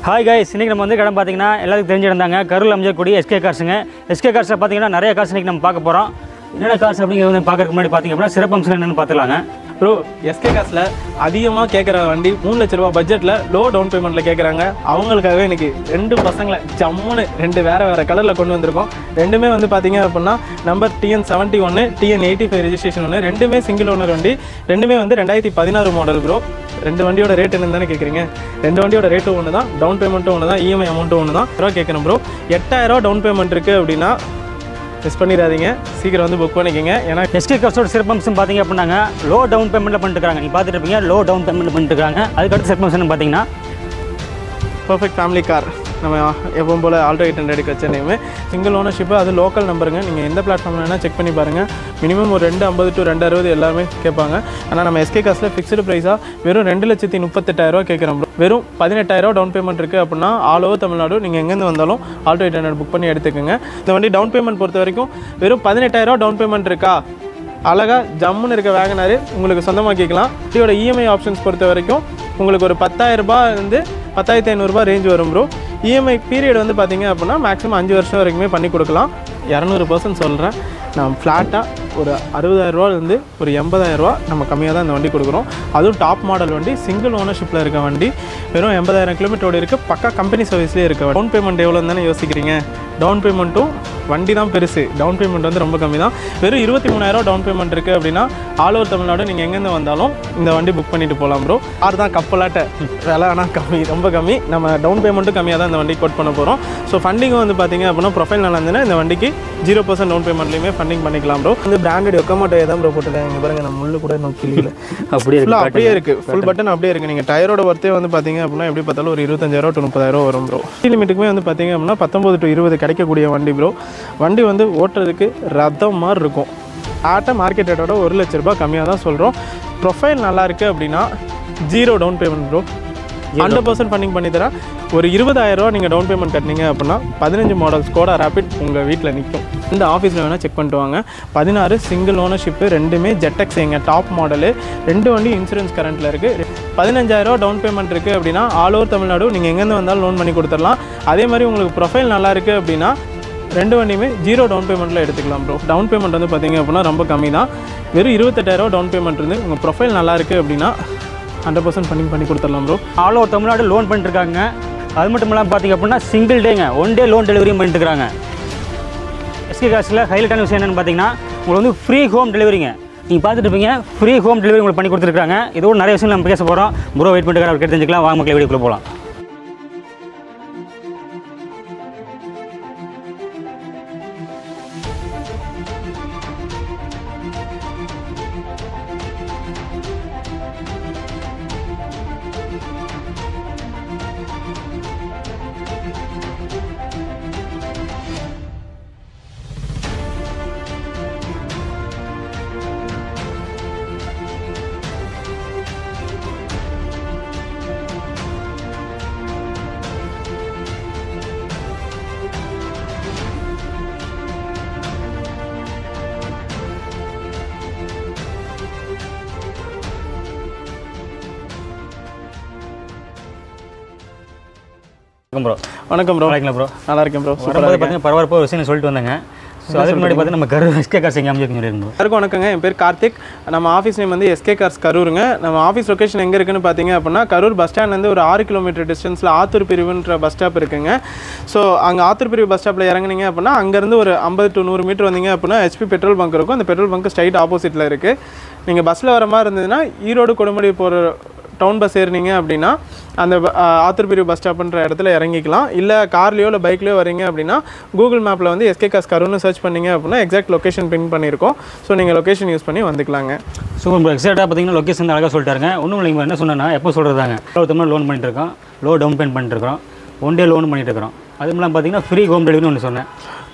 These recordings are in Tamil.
ஹாய் guys இன்னைக்கு நம்ம வந்து இடம் பார்த்தீங்கன்னா எல்லாத்துக்கும் தெரிஞ்சிருந்தாங்க கருள் அமைஞ்சக்கூடிய எஸ்கே கார்ஸுங்க எஸ்கே கார்ஸில் பார்த்தீங்கன்னா நிறைய கார்ஸ் இன்னைக்கு நம்ம பார்க்க போகிறோம் என்னென்ன கார்ஸ் அப்படிங்கிறது வந்து பார்க்கறதுக்கு முன்னாடி பார்த்தீங்க அப்படின்னா சிறப்பம்சம் என்னென்னு பார்த்துலாங்க ப்ரோ எஸ்கே காசில் அதிகமாக கேட்குற வண்டி மூணு லட்ச ரூபா பட்ஜெட்டில் லோ டவுன் பேமெண்ட்டில் கேட்குறாங்க அவங்களுக்காகவே இன்னைக்கு ரெண்டு பசங்களை ஜம்முன்னு ரெண்டு வேறு வேறு கலரில் கொண்டு வந்திருக்கோம் ரெண்டுமே வந்து பார்த்தீங்க அப்படின்னா நம்பர் டிஎன் செவன்ட்டி ஒன்று டிஎன் எயிட்டி ஃபைவ் ரெஜிஸ்ட்ரேஷன் ஒன்று ரெண்டுமே சிங்கிள் ஓனர் வண்டி ரெண்டுமே வந்து ரெண்டாயிரத்தி பதினாறு மாடல் ப்ரோ ரெண்டு வண்டியோட ரேட் என்னன்னு தானே கேட்குறீங்க ரெண்டு வண்டியோட ரேட்டும் ஒன்று தான் டவுன் பேமெண்ட்டும் ஒன்று தான் இஎம்ஐ அமௌண்ட்டும் ஒன்று தான் ரூபா கேட்கணும் ப்ரோ எட்டாயிரம் டவுன் பேமெண்ட் இருக்குது அப்படின்னா மிஸ் பண்ணிடாதீங்க சீக்கிரம் வந்து புக் பண்ணிக்கோங்க ஏன்னா எஸ்கே கார்ஸோட சிறப்பம்சம் பார்த்தீங்க அப்படின்னாங்க லோ டவுன் பேமெண்ட்டில் பண்ணிட்டு இருக்காங்க நீங்கள் பார்த்துட்டு இருப்பீங்க லோ டவுன் பேமெண்ட் பண்ணிட்டு இருக்காங்க அதுக்கடுத்து சிறப்பம்சம் பார்த்தீங்கன்னா பர்ஃபெக்ட் ஃபேமிலி கார் நம்ம எப்பவும் போல் ஆல்டோ எயிட் ஹண்ட்ரடுக்கு வச்ச நேமு சிங்கிள் ஓனர்ஷிப்பு அது லோக்கல் நம்பருங்க நீங்கள் எந்த பிளாட்ஃபார்மில் வேணால் செக் பண்ணி பாருங்கள் மினிமம் ஒரு ரெண்டு ஐம்பது டு ரெண்டு அறுபது எல்லாருமே கேட்பாங்க ஆனால் நம்ம எஸ்கே காசில் ஃபிக்ஸ்டு ப்ரைஸாக வெறும் ரெண்டு லட்சத்தி முப்பத்தெட்டாயிரரூவா கேட்குறோம் bro. வெறும் பதினெட்டாயிரரூவா டவுன் பேமெண்ட் இருக்குது அப்படின்னா ஆல் ஓவர் தமிழ்நாடு நீங்கள் எங்கேருந்து வந்தாலும் ஆல்டோ எயிட் ஹண்ட்ரட் புக் பண்ணி எடுத்துக்கோங்க இந்த வண்டி டவுன் பேமெண்ட் பொறுத்த வரைக்கும் வெறும் பதினெட்டாயிரரூவா டவுன் பேமெண்ட் இருக்கா அழகாக ஜம்முன்னு இருக்க வேகனாரு உங்களுக்கு சொந்தமாக்கிக்கலாம் இதோட இஎம்ஐ ஆப்ஷன்ஸ் பொறுத்த வரைக்கும் உங்களுக்கு ஒரு பத்தாயிரம் ரூபாய் இருந்து பத்தாயிரத்தி ஐநூறுரூபா ரேஞ்ச் வரும் ப்ரோ இஎம்ஐ பீரியட் வந்து பார்த்தீங்க அப்படின்னா மேக்ஸிமம் அஞ்சு வருஷம் வரைக்குமே பண்ணி கொடுக்கலாம் இரநூறு பர்சன்ட் சொல்கிறேன் நான் ஃப்ளாட்டாக ஒரு அறுபதாயிரரூவாலேருந்து ஒரு எண்பதாயிரரூவா நம்ம கம்மியாக தான் இந்த வண்டி கொடுக்குறோம் அதுவும் டாப் மாடல் வண்டி சிங்கிள் ஓனர்ஷிப்பில் இருக்க வண்டி வெறும் எண்பதாயிரம் கிலோமீட்டரோட இருக்குது பக்கா கம்பெனி சர்வீஸ்லேயே இருக்க டவுன் பேமெண்ட் எவ்வளோன்னு தானே யோசிக்கிறீங்க டவுன் பேமெண்ட்டும் வண்டி தான் பெருசு டவுன் பேமெண்ட் வந்து ரொம்ப கம்மி தான் வெறும் இருபத்தி மூணாயிரம் டவுன் பேமெண்ட் இருக்குது அப்படின்னா ஆல் ஓவர் தமிழ்நாடு நீங்கள் எங்கேருந்து வந்தாலும் இந்த வண்டி புக் பண்ணிட்டு போகலாம் ப்ரோ ஆறு தான் கப்பலாட்ட விலை ஆனால் கம்மி ரொம்ப கம்மி நம்ம டவுன் பேமெண்ட்டும் கம்மியாக தான் இந்த வண்டி கோட் பண்ண போகிறோம் ஸோ ஃபண்டிங்கும் வந்து பார்த்தீங்க அப்படின்னா ப்ரொஃபைல் நல்லா இருந்ததுன்னா இந்த வண்டிக்கு ஜீரோ பர்சன்ட் டவுன் பேமெண்ட்லையுமே ஃபண்டிங் பண்ணிக்கலாம் ப்ரோ வந்து பிராண்டட் ஒக்கமாட்டோ தான் ப்ரோ போட்டுருக்காங்க இங்கே பாருங்க நம்ம முள்ளு கூட இன்னும் கிளியில் அப்படியே ஃபுல்லாக இருக்கு அப்படியே இருக்குது ஃபுல் பட்டன் அப்படியே இருக்குது நீங்கள் டயரோட ஒர்த்தே வந்து பார்த்தீங்க அப்படின்னா எப்படி பார்த்தாலும் ஒரு இருபத்தஞ்சாயிரம் டு முப்பதாயிரம் வரும் ப்ரோ லிமிட்டுக்குமே வந்து பார்த்தீங்க அப்படின்னா பத்தொம்பது டு இருபது கிடைக்கக்கூடிய வண்டி ப்ரோ வண்டி வந்து ஓட்டுறதுக்கு ரத்தம் மாதிரி இருக்கும் ஆட்ட மார்க்கெட் ரேட்டோட ஒரு லட்ச ரூபாய் கம்மியாக தான் சொல்கிறோம் ப்ரொஃபைல் நல்லா இருக்குது அப்படின்னா zero down payment bro hundred percent funding பண்ணி தரேன் ஒரு இருபதாயிரரூவா நீங்கள் டவுன் பேமெண்ட் கட்டினீங்க அப்படின்னா பதினஞ்சு மாடல் ஸ்கோடா ரேபிட் உங்கள் வீட்டில் நிற்கும் இந்த ஆஃபீஸில் வேணால் செக் பண்ணிட்டு வாங்க பதினாறு சிங்கிள் ஓனர்ஷிப்பு ரெண்டுமே ஜெட்டெக்ஸ் எங்கள் டாப் மாடலு ரெண்டு வண்டி இன்சூரன்ஸ் கரண்ட்டில் இருக்குது பதினஞ்சாயிரரூவா டவுன் பேமெண்ட் இருக்குது அப்படின்னா ஆல் ஓவர் தமிழ்நாடு நீங்கள் எங்கேருந்து வந்தாலும் லோன் பண்ணி கொடுத்துடலாம் அதே மாதிரி உங்களுக்கு ப்ரொஃபைல் நல்லா இருக்குது அப்படின்னா ரெண்டு வண்டியுமே ஜீரோ டவுன் பேமெண்ட்டில் எடுத்துக்கலாம் ப்ரோ டவுன் பேமெண்ட் வந்து பார்த்தீங்க அப்படின்னா ரொம்ப கம்மி தான் வெறும் இருபத்தெட்டாயிரரூவா டவுன் பேமெண்ட் இருந்து உங்கள் ப்ரொஃபைல் நல்லா இருக்குது அப்படின்னா ஹண்ட்ரட் பர்சன்ட் ஃபண்டிங் பண்ணி கொடுத்துடலாம் bro all over Tamil Nadu loan பண்ணிட்டு இருக்காங்க அது மட்டும் இல்லாமல் பார்த்தீங்க அப்படின்னா சிங்கிள் டேங்க ஒன் டே லோன் டெலிவரியும் பண்ணிட்டு இருக்காங்க எஸ்கே காசில் ஹைலைட்டான விஷயம் என்னென்னு பார்த்தீங்கன்னா உங்களுக்கு வந்து ஃப்ரீ ஹோம் டெலிவரிங்க நீங்கள் பார்த்துட்டு இருப்பீங்க ஃப்ரீ ஹோம் டெலிவரி உங்களுக்கு பண்ணி கொடுத்துருக்காங்க இதோட நிறைய விஷயம் நம்ம பேச போகிறோம் ப்ரோ வெயிட் பண்ணிட்டு அவர் கேட்டு தெரிஞ்சுக்கலாம் வாங்க மக்கள் வீடியோக்குள்ளே போகலாம் வணக்கம் ப்ரோ வணக்கம் ப்ரோ வணக்கம் ப்ரோ நல்லா இருக்கேன் ப்ரோ சூப்பராக வரும்போது பார்த்தீங்கன்னா பரபரப்பாக ஒரு விஷயம் சொல்லிட்டு வந்தாங்க ஸோ அதுக்கு முன்னாடி பார்த்தீங்கன்னா நம்ம கரு எஸ்கே காசு எங்கே அமைச்சிருக்கோம் சொல்லியிருந்தோம் எல்லாருக்கும் வணக்கங்க என் பேர் கார்த்திக் நம்ம ஆஃபீஸ் நேம் வந்து எஸ்கே கார்ஸ் கரூருங்க நம்ம ஆஃபீஸ் லொகேஷன் எங்கே இருக்குன்னு பார்த்தீங்க அப்படின்னா கரூர் பஸ் ஸ்டாண்ட்லேருந்து ஒரு ஆறு கிலோமீட்டர் டிஸ்டன்ஸில் ஆத்தூர் பிரிவுன்ற பஸ் ஸ்டாப் இருக்குங்க ஸோ அங்கே ஆத்தூர் பிரிவு பஸ் ஸ்டாப்பில் இறங்குனீங்க அப்படின்னா அங்கேருந்து ஒரு ஐம்பது டு நூறு மீட்டர் வந்தீங்க அப்படின்னா ஹெச்பி பெட்ரோல் பங்க் இருக்கும் அந்த பெட்ரோல் பங்க் ஸ்ட்ரைட் ஆப்போசிட்டில் இருக்குது நீங்கள் பஸ்ஸில் வர மாதிரி இருந்ததுன்னா ஈரோடு கொடுமுடி போகிற டவுன் பஸ் ஏறினீங்க அப்படின்னா அந்த ப- ஆ, ஆத்தூர் பிரிவு பஸ் ஸ்டாப்ன்ற இடத்துல இறங்கிக்கலாம் இல்லை கார்லேயோ இல்லை பைக்லேயோ வரீங்க அப்படின்னா கூகுள் மேப்பில் வந்து எஸ்கே காஸ் கருன்னு சர்ச் பண்ணீங்க அப்படின்னா எக்ஸாக்ட் லொகேஷன் பின் பண்ணியிருக்கோம் ஸோ நீங்கள் லொகேஷன் யூஸ் பண்ணி வந்துக்கலாங்க சூப்பர் ப்ரோ எக்ஸாக்டாக பார்த்தீங்கன்னா லொக்கேஷன் அழகாக சொல்லிட்டாருங்க ஒன்றும் இல்லைங்க என்ன சொன்னேன்னா எப்போ சொல்கிறதாங்க லோ தமிழ் லோன் பண்ணிட்டு இருக்கோம் லோ டவுன் பேமெண்ட் பண்ணிட்டு இருக்கோம் ஒன் டே லோன் பண்ணிட்டு இருக்கிறோம் அது இல்லாமல் பார்த்தீங்கன்னா ஃப்ரீ ஹோம் டெலிவரி ஒன்று சொன்னேன்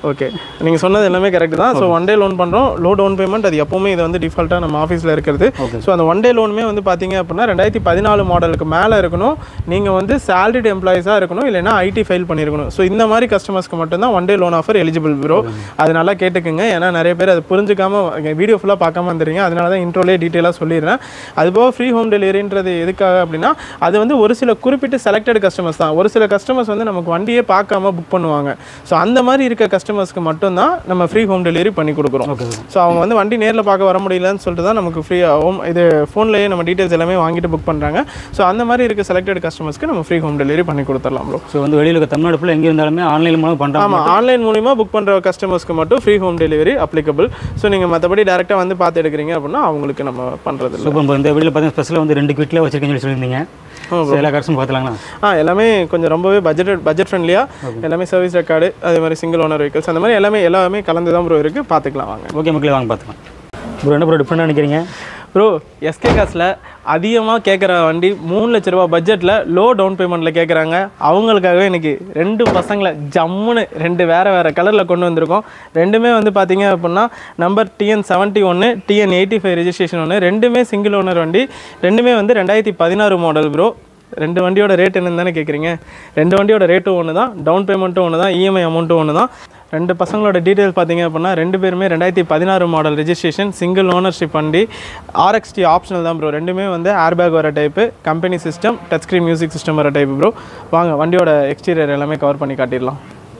ஓகே நீங்கள் சொன்னது எல்லாமே கரெக்ட் தான் ஸோ ஒன் டே லோன் பண்ணுறோம் லோ டவுன் பேமெண்ட் அது எப்போவுமே இது வந்து டிஃபால்ட்டாக நம்ம ஆஃபீஸில் இருக்கிறது Okay. ஸோ அந்த ஒன் டே லோனுமே வந்து பார்த்தீங்க அப்படின்னா ரெண்டாயிரத்தி பதினாலு மாடலுக்கு மேலே இருக்கணும் நீங்கள் வந்து சேலரிட் எம்ப்ளாயிஸாக இருக்கணும் இல்லைன்னா ஐடி ஃபைல் பண்ணியிருக்கணும் ஸோ இந்த மாதிரி கஸ்டமர்ஸ்க்கு மட்டும்தான் one day loan offer eligible bro அது நல்லா கேட்டுக்குங்க ஏன்னா நிறைய பேர் அதை புரிஞ்சுக்காம வீடியோ ஃபுல்லாக பார்க்காம வந்துடுறீங்க அதனால தான் இன்ட்ரோலே டீட்டெயிலாக சொல்லிடுறேன் அதுபோக ஃப்ரீ ஹோம் டெலிவரின்றது எதுக்காக அப்படின்னா அது வந்து ஒரு சில குறிப்பிட்ட செலக்டட் கஸ்டமர்ஸ் தான் ஒரு சில கஸ்டமர்ஸ் வந்து நமக்கு வண்டியே பார்க்காம புக் பண்ணுவாங்க ஸோ அந்த மாதிரி இருக்க கஸ்டமர்ஸ்க்கு மட்டும்தான் நம்ம ஃப்ரீ ஹோம் டெலிவரி பண்ணி கொடுக்குறோம் ஓகே ஸோ அவங்க வந்து வண்டி நேரில் பார்க்க வர முடியலன்னு சொல்லிட்டு தான் நமக்கு ஃப்ரீ ஹோம் இது ஃபோன்லேயே நம்ம டீட்டெயில்ஸ் எல்லாமே வாங்கிட்டு புக் பண்ணுறாங்க ஸோ அந்த மாதிரி இருக்க செலக்டட் கஸ்டமர்ஸ்க்கு நம்ம ஃப்ரீ ஹோம் டெலிவரி பண்ணி கொடுத்துடலாம் ப்ரோ ஸோ வந்து வெளியில் இருக்க தமிழ்நாடு ஃபுல்லாக எங்கே இருந்தாலுமே ஆன்லைன் மூலம் பண்ணுறாங்க ஆமாம் ஆன்லைன் மூலிமா புக் பண்ணுற கஸ்டமர்ஸ்க்கு மட்டும் free home delivery applicable so நீங்கள் மற்றபடி டேரெக்டாக வந்து பார்த்து எடுக்கிறீங்க அப்படின்னா அவங்களுக்கு நம்ம பண்ணுறது இல்லை சூப்பர் இந்த வீடியோவில் பார்த்தீங்கன்னா ஸ்பெஷலாக வந்து ரெண்டு குவிட்டில் வச்சிருக்கேன்னு சொல்லி சொல்லியிருந்தீங்க ஆமாம் ஸோ எல்லா கரெக்ஷன் பார்த்துலாங்களா ஆ எல்லாமே கொஞ்சம் ரொம்பவே பட்ஜெட் பட்ஜெட் ஃப்ரெண்ட்லியாக எல்லாமே சர்வீஸ் ரெக்கார்டு அதே மாதிரி சிங்கிள் ஓனர் வெஹிக்கல்ஸ் அந்த மாதிரி எல்லாமே எல்லாமே கலந்து தான் ப்ரோ இருக்குது பார்த்துக்கலாம் வாங்க ஓகே மக்களே வாங்க பார்த்துக்கலாம் ப்ரோ என்ன ப்ரோ டிஃப்ரெண்டாக நினைக்கிறீங்க ப்ரோ எஸ்கே காசில் அதிகமாக கேட்குற வண்டி மூணு லட்ச ரூபா பட்ஜெட்டில் லோ டவுன் பேமெண்ட்டில் கேட்குறாங்க அவங்களுக்காகவே இன்னைக்கு ரெண்டு பசங்களை ஜம்முன்னு ரெண்டு வேறு வேறு கலரில் கொண்டு வந்திருக்கோம் ரெண்டுமே வந்து பார்த்தீங்க அப்படின்னா நம்பர் டிஎன் செவன்ட்டி ஒன்று டிஎன் எயிட்டி ஃபைவ் ரெஜிஸ்ட்ரேஷன் ஒன்று ரெண்டுமே சிங்கிள் ஓனர் வண்டி ரெண்டுமே வந்து ரெண்டாயிரத்தி பதினாறு மாடல் ப்ரோ ரெண்டு வண்டியோட ரேட் என்னன்னு தானே கேட்குறீங்க ரெண்டு வண்டியோட ரேட்டும் ஒன்று தான் டவுன் பேமெண்ட்டும் ஒன்று தான் இஎம்ஐ அமௌண்ட்டும் ஒன்று தான் ரெண்டு பசங்களோட டீட்டெயில் பார்த்தீங்க அப்படின்னா ரெண்டு பேருமே ரெண்டாயிரத்தி பதினாறு மாடல் ரெஜிஸ்ட்ரேஷன் சிங்கிள் ஓனர்ஷிப் வண்டி ஆர்எக்ஸ்டி ஆப்ஷனல் தான் ப்ரோ ரெண்டுமே வந்து ஏர்பேக் வர type company system touch screen music system வர டைப் ப்ரோ வாங்க வண்டியோட எக்ஸ்டீரியர் எல்லாமே கவர் பண்ணி காட்டிடலாம்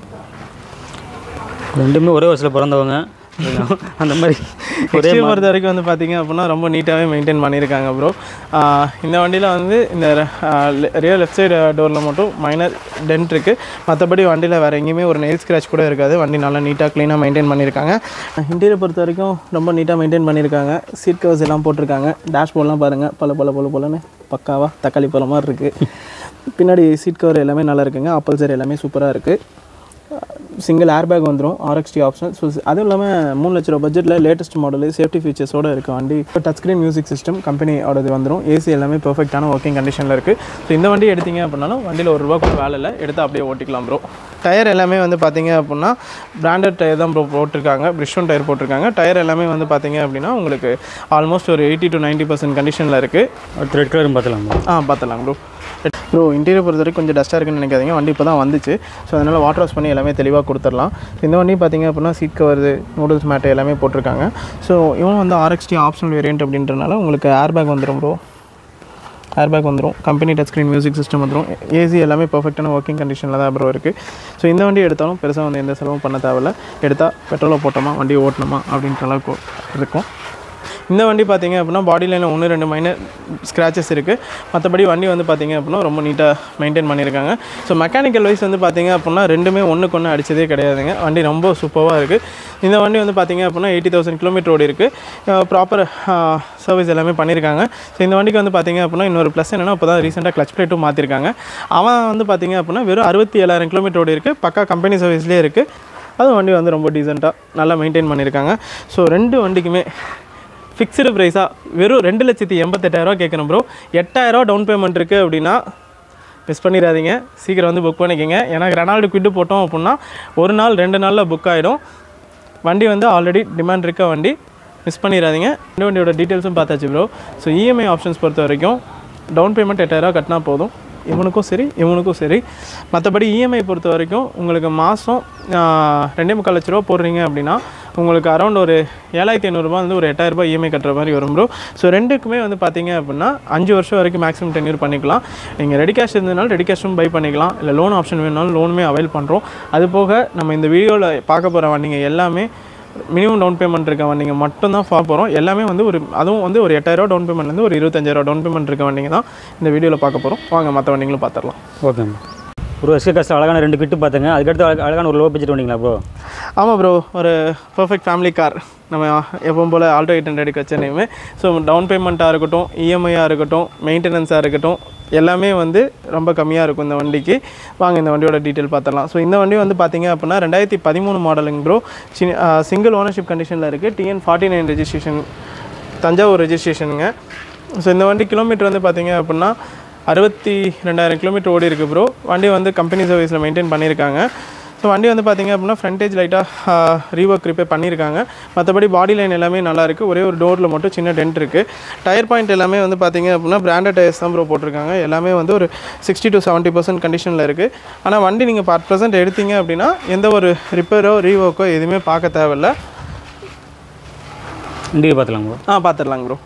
ரெண்டுமே ஒரே வயசில் பிறந்தவங்க அந்த மாதிரி ஒரே எக்ஸ்ட்ரீம் பொறுத்த வரைக்கும் வந்து பார்த்தீங்க அப்படின்னா ரொம்ப நீட்டாகவே மெயின்டைன் பண்ணியிருக்காங்க ப்ரோ இந்த வண்டியில் வந்து இந்த ரியல் லெஃப்ட் சைடு டோரில் மட்டும் மைனர் டென்ட் இருக்குது மற்றபடி வண்டியில் வேறு எங்கேயுமே ஒரு நெயில் ஸ்க்ராட்ச் கூட இருக்காது வண்டி நல்லா நீட்டாக க்ளீனாக மெயின்டைன் பண்ணியிருக்காங்க இன்டீரியர் பொறுத்த வரைக்கும் ரொம்ப நீட்டாக மெயின்டைன் பண்ணியிருக்காங்க சீட் கவர்ஸ் எல்லாம் போட்டிருக்காங்க டேஷ்போர்ட்லாம் பாருங்கள் பல பல பல பலன்னு பக்காவாக தக்காளி பழம் மாதிரி இருக்குது பின்னாடி சீட் கவர் எல்லாமே நல்லா இருக்குங்க ஆப்பல் சைடு எல்லாமே சூப்பராக இருக்குது சிங்கிள் ஏர்பேக் வந்துடும் ஆர்எக்ஸ்டி ஆப்ஷன் ஸோ அதுவும் இல்லாமல் மூணு லட்ச ரூபா பட்ஜெட்டில் லேட்டஸ்ட் மாடல் சேஃப்டி ஃபீச்சர்ஸோட இருக்க வண்டி டச் ஸ்க்ரீன் மியூசிக் சிஸ்டம் கம்பெனியோடது வந்துடும் ஏசி எல்லாமே பெர்ஃபெக்டான ஒர்க்கிங் கண்டிஷனில் இருக்குது ஸோ இந்த வண்டி எடுத்தீங்க அப்படின்னாலும் வண்டியில் ஒரு ரூபா கூட வேலை இல்லை எடுத்து அப்படியே ஓட்டிக்கலாம் ப்ரோ டயர் எல்லாமே வந்து பார்த்தீங்க அப்படின்னா பிராண்டட் டயர் தான் ப்ரோ போட்டிருக்காங்க பிரிஷோன் டயர் போட்டிருக்காங்க டயர் எல்லாமே வந்து பார்த்தீங்க அப்படின்னா உங்களுக்கு ஆல்மோஸ்ட் ஒரு எயிட்டி டு நைன்ட்டி பர்சன்ட் கண்டிஷனில் இருக்குது அடுத்து ரெட் கலரும் பார்த்துலாம் bro. ஆ பார்த்துலாம் ப்ரோ ப்ரோ இன்டீரியர் பொறுத்த வரைக்கும் கொஞ்சம் டஸ்ட்டாக இருக்குன்னு நினைக்காதீங்க வண்டி இப்போ தான் வந்துச்சு ஸோ அதனால் வாட்டர் வாஷ் பண்ணி எல்லாமே தெளிவாக கொடுத்துடலாம் இந்த வண்டி பார்த்தீங்க அப்படின்னா சீட் கவரு நூடுல்ஸ் மேட்டு எல்லாமே போட்டிருக்காங்க ஸோ இவன் வந்து ஆர்எக்ஸ்டி ஆப்ஷனல் வேரியன்ட் அப்படின்றனால உங்களுக்கு ஏர்பேக் வந்துடும் ப்ரோ ஏர்பேக் வந்துடும் company touch screen music system வந்துடும் ஏசி எல்லாமே பர்ஃபெக்டான ஒர்க்கிங் கண்டிஷனில் தான் ப்ரோ இருக்குது ஸோ இந்த வண்டி எடுத்தாலும் பெருசாக வந்து எந்த செலவும் பண்ண தேவையில்ல எடுத்தால் பெட்ரோலை போட்டோமா வண்டி ஓட்டணுமா அப்படின்ற அளவுக்கு இருக்கும் இந்த வண்டி பார்த்தீங்க அப்படின்னா பாடி லைனில் ஒன்று ரெண்டு மைனர் ஸ்க்ராச்சஸ் இருக்குது மற்றபடி வண்டி வந்து பார்த்தீங்க அப்படின்னா ரொம்ப நீட்டாக மெயின்டைன் பண்ணியிருக்காங்க ஸோ மெக்கானிக்கல் வைஸ் வந்து பார்த்தீங்க அப்படின்னா ரெண்டுமே ஒன்றுக்கு ஒன்று அடிச்சதே கிடையாதுங்க வண்டி ரொம்ப சூப்பராக இருக்குது இந்த வண்டி வந்து பார்த்தீங்க அப்படின்னா எயிட்டி தௌசண்ட் கிலோமீட்டர் ஓடி இருக்குது ப்ராப்பர் சர்வீஸ் எல்லாமே பண்ணியிருக்காங்க ஸோ இந்த வண்டிக்கு வந்து பார்த்தீங்க அப்படின்னா இன்னொரு ப்ளஸ் என்னென்னா இப்போ தான் ரீசெண்டாக கிளச் பிளேட்டும் மாற்றிருக்காங்க அவன் வந்து பார்த்தீங்க அப்படின்னா வெறும் அறுபத்தி ஏழாயிரம் கிலோமீட்டர் ஓடி இருக்குது பக்கா கம்பெனி சர்வீஸ்லேயே இருக்குது அதுவும் வண்டி வந்து ரொம்ப டீசெண்டாக நல்லா மெயின்டைன் பண்ணியிருக்காங்க ஸோ ரெண்டு வண்டிக்குமே ஃபிக்ஸ்டு ப்ரைஸாக வெறும் ரெண்டு லட்சத்தி எண்பத்தெட்டாயிரரூவா கேட்குறேன் ப்ரோ எட்டாயிரரூவா டவுன் பேமெண்ட் இருக்குது அப்படின்னா மிஸ் பண்ணிடாதீங்க சீக்கிரம் வந்து புக் பண்ணிக்கோங்க ஏன்னா ரெனால்டு குவிட்டு போட்டோம் அப்படின்னா ஒரு நாள் ரெண்டு நாளில் புக் ஆகிடும் வண்டி வந்து ஆல்ரெடி டிமாண்ட் இருக்க வண்டி மிஸ் பண்ணிடாதீங்க இந்த வண்டியோட டீட்டெயில்ஸும் பார்த்தாச்சு ப்ரோ ஸோ இஎம்ஐ ஆப்ஷன்ஸ் பொறுத்த வரைக்கும் டவுன் பேமெண்ட் எட்டாயிரரூவா கட்டினா போதும் இவனுக்கும் சரி இவனுக்கும் சரி மற்றபடி இஎம்ஐ பொறுத்த வரைக்கும் உங்களுக்கு மாதம் ரெண்டே முக்கால் லட்ச ரூபா போடுறீங்க அப்படின்னா உங்களுக்கு அரௌண்ட் ஒரு ஏழாயிரத்தி ஐநூறுரூபா வந்து ஒரு எட்டாயிரரூபா இஎம்ஐ கட்டுற மாதிரி வரும் ப்ரோ ஸோ ரெண்டுக்குமே வந்து பார்த்தீங்க அப்படின்னா அஞ்சு வருஷம் வரைக்கும் மேக்ஸிமம் டென்யூர் பண்ணிக்கலாம் நீங்கள் ரெடி கேஷ் இருந்ததுனால ரெடி கேஷும் பை பண்ணிக்கலாம் இல்லை லோன் ஆப்ஷன் வேணுனாலும் லோனுமே அவைல் பண்ணுறோம் அது போக நம்ம இந்த வீடியோவில் பார்க்க போகிற வண்டிங்க எல்லாமே மினிமம் டவுன் பேமெண்ட் இருக்க வண்டிங்க மட்டும் தான் பார்க்க போகிறோம் எல்லாமே வந்து ஒரு அதுவும் வந்து ஒரு எட்டாயிரரூவா டவுன் பேமெண்ட்லேருந்து ஒரு இருபத்தஞ்சாயிரம் டவுன் பேமெண்ட் இருக்க வண்டிங்க தான் இந்த வீடியோவில் பார்க்க போகிறோம் வாங்க மற்ற வண்டிங்களும் பார்த்துடலாம் ஓகே ஒரு எஸ்கே காசு அழகான ரெண்டு கிட்டு பார்த்துங்க அதுக்கடுத்து அழகா- அழகான ஒரு லோ பட்ஜெட் வண்டிங்களா ப்ரோ ஆமாம் ப்ரோ ஒரு பர்ஃபெக்ட் ஃபேமிலி கார் நம்ம எப்பவும் போல் ஆல்டோ எயிட் ஹண்ட்ரடுக்கு வச்ச நேமு ஸோ டவுன் பேமெண்ட்டாக இருக்கட்டும் இஎம்ஐயாக இருக்கட்டும் மெயின்டெனன்ஸாக இருக்கட்டும் எல்லாமே வந்து ரொம்ப கம்மியாக இருக்கும் இந்த வண்டிக்கு வாங்க இந்த வண்டியோட டீட்டெயில் பார்த்துடலாம் ஸோ இந்த வண்டி வந்து பார்த்தீங்க அப்படின்னா ரெண்டாயிரத்தி பதிமூணு மாடலுங்க ப்ரோ சிங்கிள் ஓனர்ஷிப் கண்டிஷனில் இருக்குது TN forty nine registration Thanjavur ரெஜிஸ்ட்ரேஷனுங்க ஸோ இந்த வண்டி கிலோமீட்டர் வந்து பார்த்தீங்க அப்படின்னா அறுபத்தி ரெண்டாயிரம் கிலோமீட்டர் ஓடி இருக்கு ப்ரோ வண்டி வந்து கம்பெனி சர்வீஸில் மெயின்டைன் பண்ணியிருக்காங்க ஸோ வண்டி வந்து பார்த்தீங்க அப்படின்னா ஃப்ரண்டேஜ் லைட்டாக ரீவர்க் ரிப்பேர் பண்ணியிருக்காங்க மற்றபடி பாடி லைன் எல்லாமே நல்லா இருக்குது ஒரே ஒரு டோரில் மட்டும் சின்ன டென்ட் இருக்குது டயர் பாயிண்ட் எல்லாமே வந்து பார்த்தீங்க அப்படின்னா பிராண்டட் டயர்ஸ் தான் ப்ரோ போட்டிருக்காங்க எல்லாமே வந்து ஒரு சிக்ஸ்டி டு செவன்ட்டி பர்சன்ட் கண்டிஷனில் இருக்குது ஆனால் வண்டி நீங்கள் பர் ப்ரெசென்ட் எடுத்தீங்க அப்படின்னா எந்த ஒரு ரிப்பேரோ ரீவர்க்கோ எதுவுமே பார்க்க தேவையில்ல இண்டிகேட் பார்த்துலாம் ப்ரோ ஆ பார்த்துடலாங்க ப்ரோ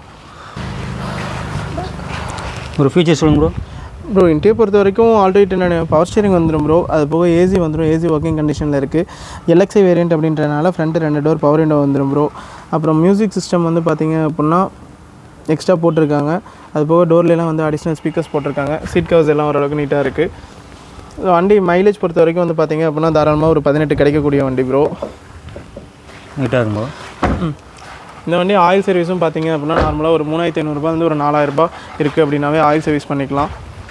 ஒரு ஃபீச்சர் சொல்லுங்க ப்ரோ ப்ரோ இன்டே பொறுத்த வரைக்கும் ஆல்ரெடி என்னென்ன பவர் ஸ்டேரிங் வந்துடும் ப்ரோ அது போக ஏசி வந்துடும் ஏசி ஒர்க்கிங் கண்டிஷனில் இருக்குது எல்எக்ஸை வேரியன்ட் அப்படின்றனால ஃப்ரண்ட் ரெண்டு டோர் பவர் விண்டோ வந்துடும் ப்ரோ அப்புறம் மியூசிக் சிஸ்டம் வந்து பார்த்தீங்க அப்படின்னா எக்ஸ்ட்ரா போட்டிருக்காங்க அது போக டோர்லாம் வந்து அடிஷ்னல் ஸ்பீக்கர்ஸ் போட்டிருக்காங்க சீட் கவர்ஸ் எல்லாம் ஓரளவுக்கு நீட்டாக இருக்குது வண்டி மைலேஜ் பொறுத்த வரைக்கும் வந்து பார்த்தீங்க அப்படின்னா தாராளமாக ஒரு பதினெட்டு கிடைக்கக்கூடிய வண்டி ப்ரோ நீட்டாக இருக்கும் ப்ரோ இந்த வண்டி ஆயில் சர்வீஸும் பார்த்தீங்க அப்படின்னா நார்மலாக ஒரு மூணாயிரத்தி ஐநூறுரூபா வந்து ஒரு நாலாயிரரூபா இருக்குது அப்படின்னாவே ஆயில் சர்வீஸ் பண்ணிக்கலாம்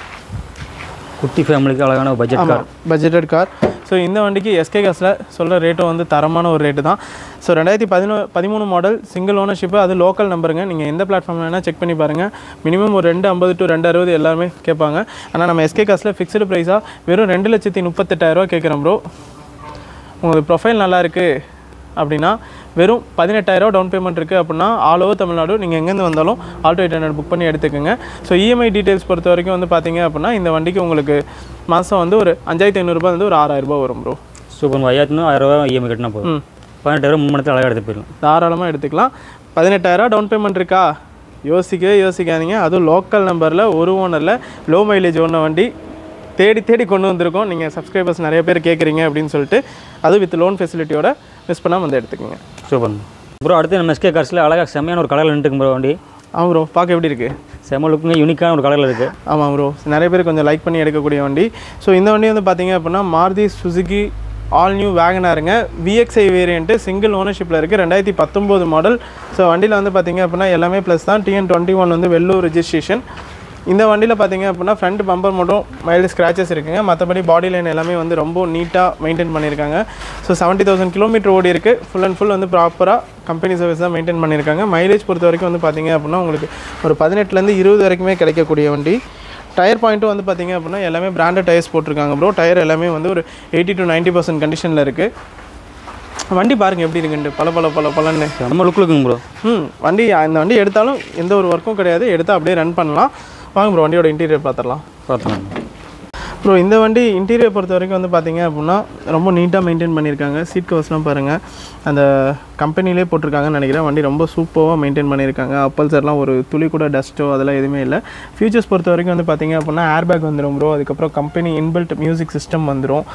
குட்டி ஃபேமிலிக்கு அழகான ஒரு budget car budgeted car so இந்த வண்டிக்கு எஸ்கே காசில் சொல்கிற ரேட்டும் வந்து தரமான ஒரு ரேட்டு தான் ஸோ ரெண்டாயிரத்தி பதினோ பதிமூணு மாடல் சிங்கிள் ஓனர்ஷிப்பு அது லோக்கல் நம்பருங்க நீங்கள் எந்த பிளாட்ஃபார்ம் வேணால் செக் பண்ணி பாருங்கள் மினிமம் ஒரு ரெண்டு ஐம்பது டு ரெண்டு அறுபது எல்லாருமே கேட்பாங்க ஆனால் நம்ம எஸ்கே காசில் ஃபிக்ஸ்டு ப்ரைஸாக வெறும் ரெண்டு லட்சத்தி முப்பத்தெட்டாயிரரூவா கேட்குறோம் ப்ரோ உங்களுக்கு ப்ரொஃபைல் நல்லா இருக்குது அப்படின்னா வெறும் பதினெட்டாயிரம் டவுன் பேமெண்ட் இருக்குது அப்படின்னா ஆல் ஓவர் தமிழ்நாடு நீங்கள் எங்கேருந்து வந்தாலும் ஆல்டோ எயிட் ஹண்ட்ரட் புக் பண்ணி எடுத்துக்கோங்க ஸோ இஎம்ஐ டீட்டெயில்ஸ் பொறுத்த வரைக்கும் வந்து பார்த்தீங்க அப்படின்னா இந்த வண்டிக்கு உங்களுக்கு மாதம் வந்து ஒரு அஞ்சாயிரத்தி ஐநூறுரூபா வந்து ஒரு ஆறாயிரரூபா வரும் ப்ரோ சூப்பர் ஐயாயிரத்து ஆயிரம் ரூபா இஎம்ஐ கட்டினா போதும் ம் பதினெட்டாயிரம் மூணு மணி அழகாக எடுத்து போயிடலாம் தாராளமாக எடுத்துக்கலாம் பதினெட்டாயிரம் டவுன் பேமெண்ட் இருக்கா யோசிக்கவே யோசிக்காதீங்க அதுவும் லோக்கல் நம்பரில் ஒரு ஓனரில் லோ மைலேஜ் ஓன வண்டி தேடி தேடி கொண்டு வந்திருக்கோம் நீங்கள் சப்ஸ்கிரைபர்ஸ் நிறைய பேர் கேட்குறீங்க அப்படின்னு சொல்லிட்டு அது வித் லோன் ஃபெசிலிட்டியோட மிஸ் பண்ணாமல் வந்து எடுத்துக்கோங்க சூப்பர் ப்ரோ அடுத்து நம்ம எஸ்கே கார்ஸில் அழகாக செம்மையான ஒரு கலரில் நின்றுக்கு ப்ரோ வண்டி ஆமாம் ப்ரோ பார்க்க எப்படி இருக்குது செம்ம லுக்குங்க யூனிக்கான ஒரு கலரில் இருக்குது ஆமாம் ப்ரோ நிறைய பேர் கொஞ்சம் லைக் பண்ணி எடுக்கக்கூடிய வண்டி ஸோ இந்த வண்டி வந்து பார்த்தீங்க அப்படின்னா மாருதி சுசுகி ஆல் நியூ வேகனாருங்க விஎக்ஸ்ஐ வேரியண்ட்டு சிங்கிள் ஓனர்ஷிப்பில் இருக்குது ரெண்டாயிரத்தி பத்தொம்போது மாடல் ஸோ வண்டியில் வந்து பார்த்தீங்க அப்படின்னா எல்லாமே ப்ளஸ் தான் டிஎன் டுவெண்ட்டி ஒன் வந்து வெள்ளூர் ரெஜிஸ்ட்ரேஷன் இந்த வண்டியில் பார்த்தீங்க அப்படின்னா ஃப்ரண்ட் பம்பர் மட்டும் மைல்டு ஸ்க்ராச்சஸ் இருக்குங்க மற்றபடி பாடி லைன் எல்லாமே வந்து ரொம்ப நீட்டாக மெயின்டைன் பண்ணியிருக்காங்க ஸோ செவன்ட்டி தௌசண்ட் கிலோமீட்டர் ஓடி இருக்குது ஃபுல் அண்ட் ஃபுல் வந்து ப்ராப்பராக கம்பெனி சர்வீஸ் தான் மெயின்டைன் பண்ணியிருக்காங்க மைலேஜ் பொறுத்த வரைக்கும் வந்து பார்த்தீங்க அப்படின்னா உங்களுக்கு ஒரு பதினெட்டுலேருந்து இருபது வரைக்குமே கிடைக்கக்கூடிய வண்டி டயர் பாயிண்ட்டும் வந்து பார்த்தீங்க அப்படின்னா எல்லாமே பிராண்டட் டயர்ஸ் போட்டிருக்காங்க ப்ரோ டயர் எல்லாமே வந்து ஒரு எயிட்டி டு நைன்ட்டி பர்சன்ட் கண்டிஷனில் இருக்குது வண்டி பாருங்கள் எப்படி இருக்குன்ட்டு பல பல பல பலன்னு செம்ம லுக் இருக்குங்க ப்ரோ ம் வண்டி இந்த வண்டி எடுத்தாலும் எந்த ஒரு ஒர்க்கும் கிடையாது எடுத்தால் அப்படியே ரன் பண்ணலாம் வாங்க ப்ரோ வண்டியோட இன்டீரியர் பார்த்துடலாம் பார்த்துலாம் ப்ரோ இந்த வண்டி இன்டீரியர் பொறுத்த வரைக்கும் வந்து பார்த்தீங்க அப்படின்னா ரொம்ப நீட்டாக மெயின்டைன் பண்ணியிருக்காங்க சீட் கவர்ஸ்லாம் பாருங்கள் அந்த கம்பெனிலே போட்டிருக்காங்கன்னு நினைக்கிறேன் வண்டி ரொம்ப சூப்பராக மெயின்டைன் பண்ணியிருக்காங்க அப்பல்சர்லாம் ஒரு துளி கூட டஸ்ட்டோ அதெல்லாம் எதுவுமே இல்லை ஃபியூச்சர்ஸ் பொறுத்த வரைக்கும் வந்து பார்த்தீங்க அப்படின்னா ஏர்பேக் வந்துடும் ப்ரோ அதுக்கப்புறம் கம்பெனி இன்பில்ட் மியூசிக் சிஸ்டம் வந்துடும்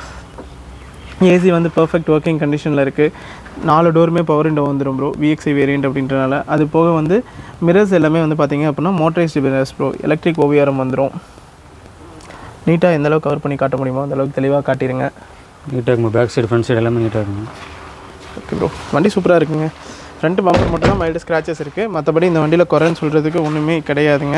ஏசி வந்து பர்ஃபெக்ட் ஒர்க்கிங் கண்டிஷனில் இருக்குது நாலு டோருமே பவர் விண்டோ வந்துடும் ப்ரோ விஎக்ஸி வேரியண்ட் அப்படின்றனால அது போக வந்து மிரர்ஸ் எல்லாமே வந்து பார்த்தீங்க அப்படின்னா motorised mirrors bro electric ORVM வந்துடும் நீட்டாக எந்த அளவுக்கு கவர் பண்ணி காட்ட முடியுமோ அந்த அளவுக்கு தெளிவாக காட்டிடுங்க நீட்டாக இருக்கும் பேக் சைடு ஃப்ரண்ட் சைடு எல்லாமே நீட்டாக இருக்குங்க ஓகே ப்ரோ வண்டி சூப்பராக இருக்குங்க ஃப்ரண்ட் பம்பர் மட்டும் தான் மைல்டு ஸ்க்ராச்சஸ் இருக்குது மற்றபடி இந்த வண்டியில் குறைன்னு சொல்கிறதுக்கு ஒன்றுமே கிடையாதுங்க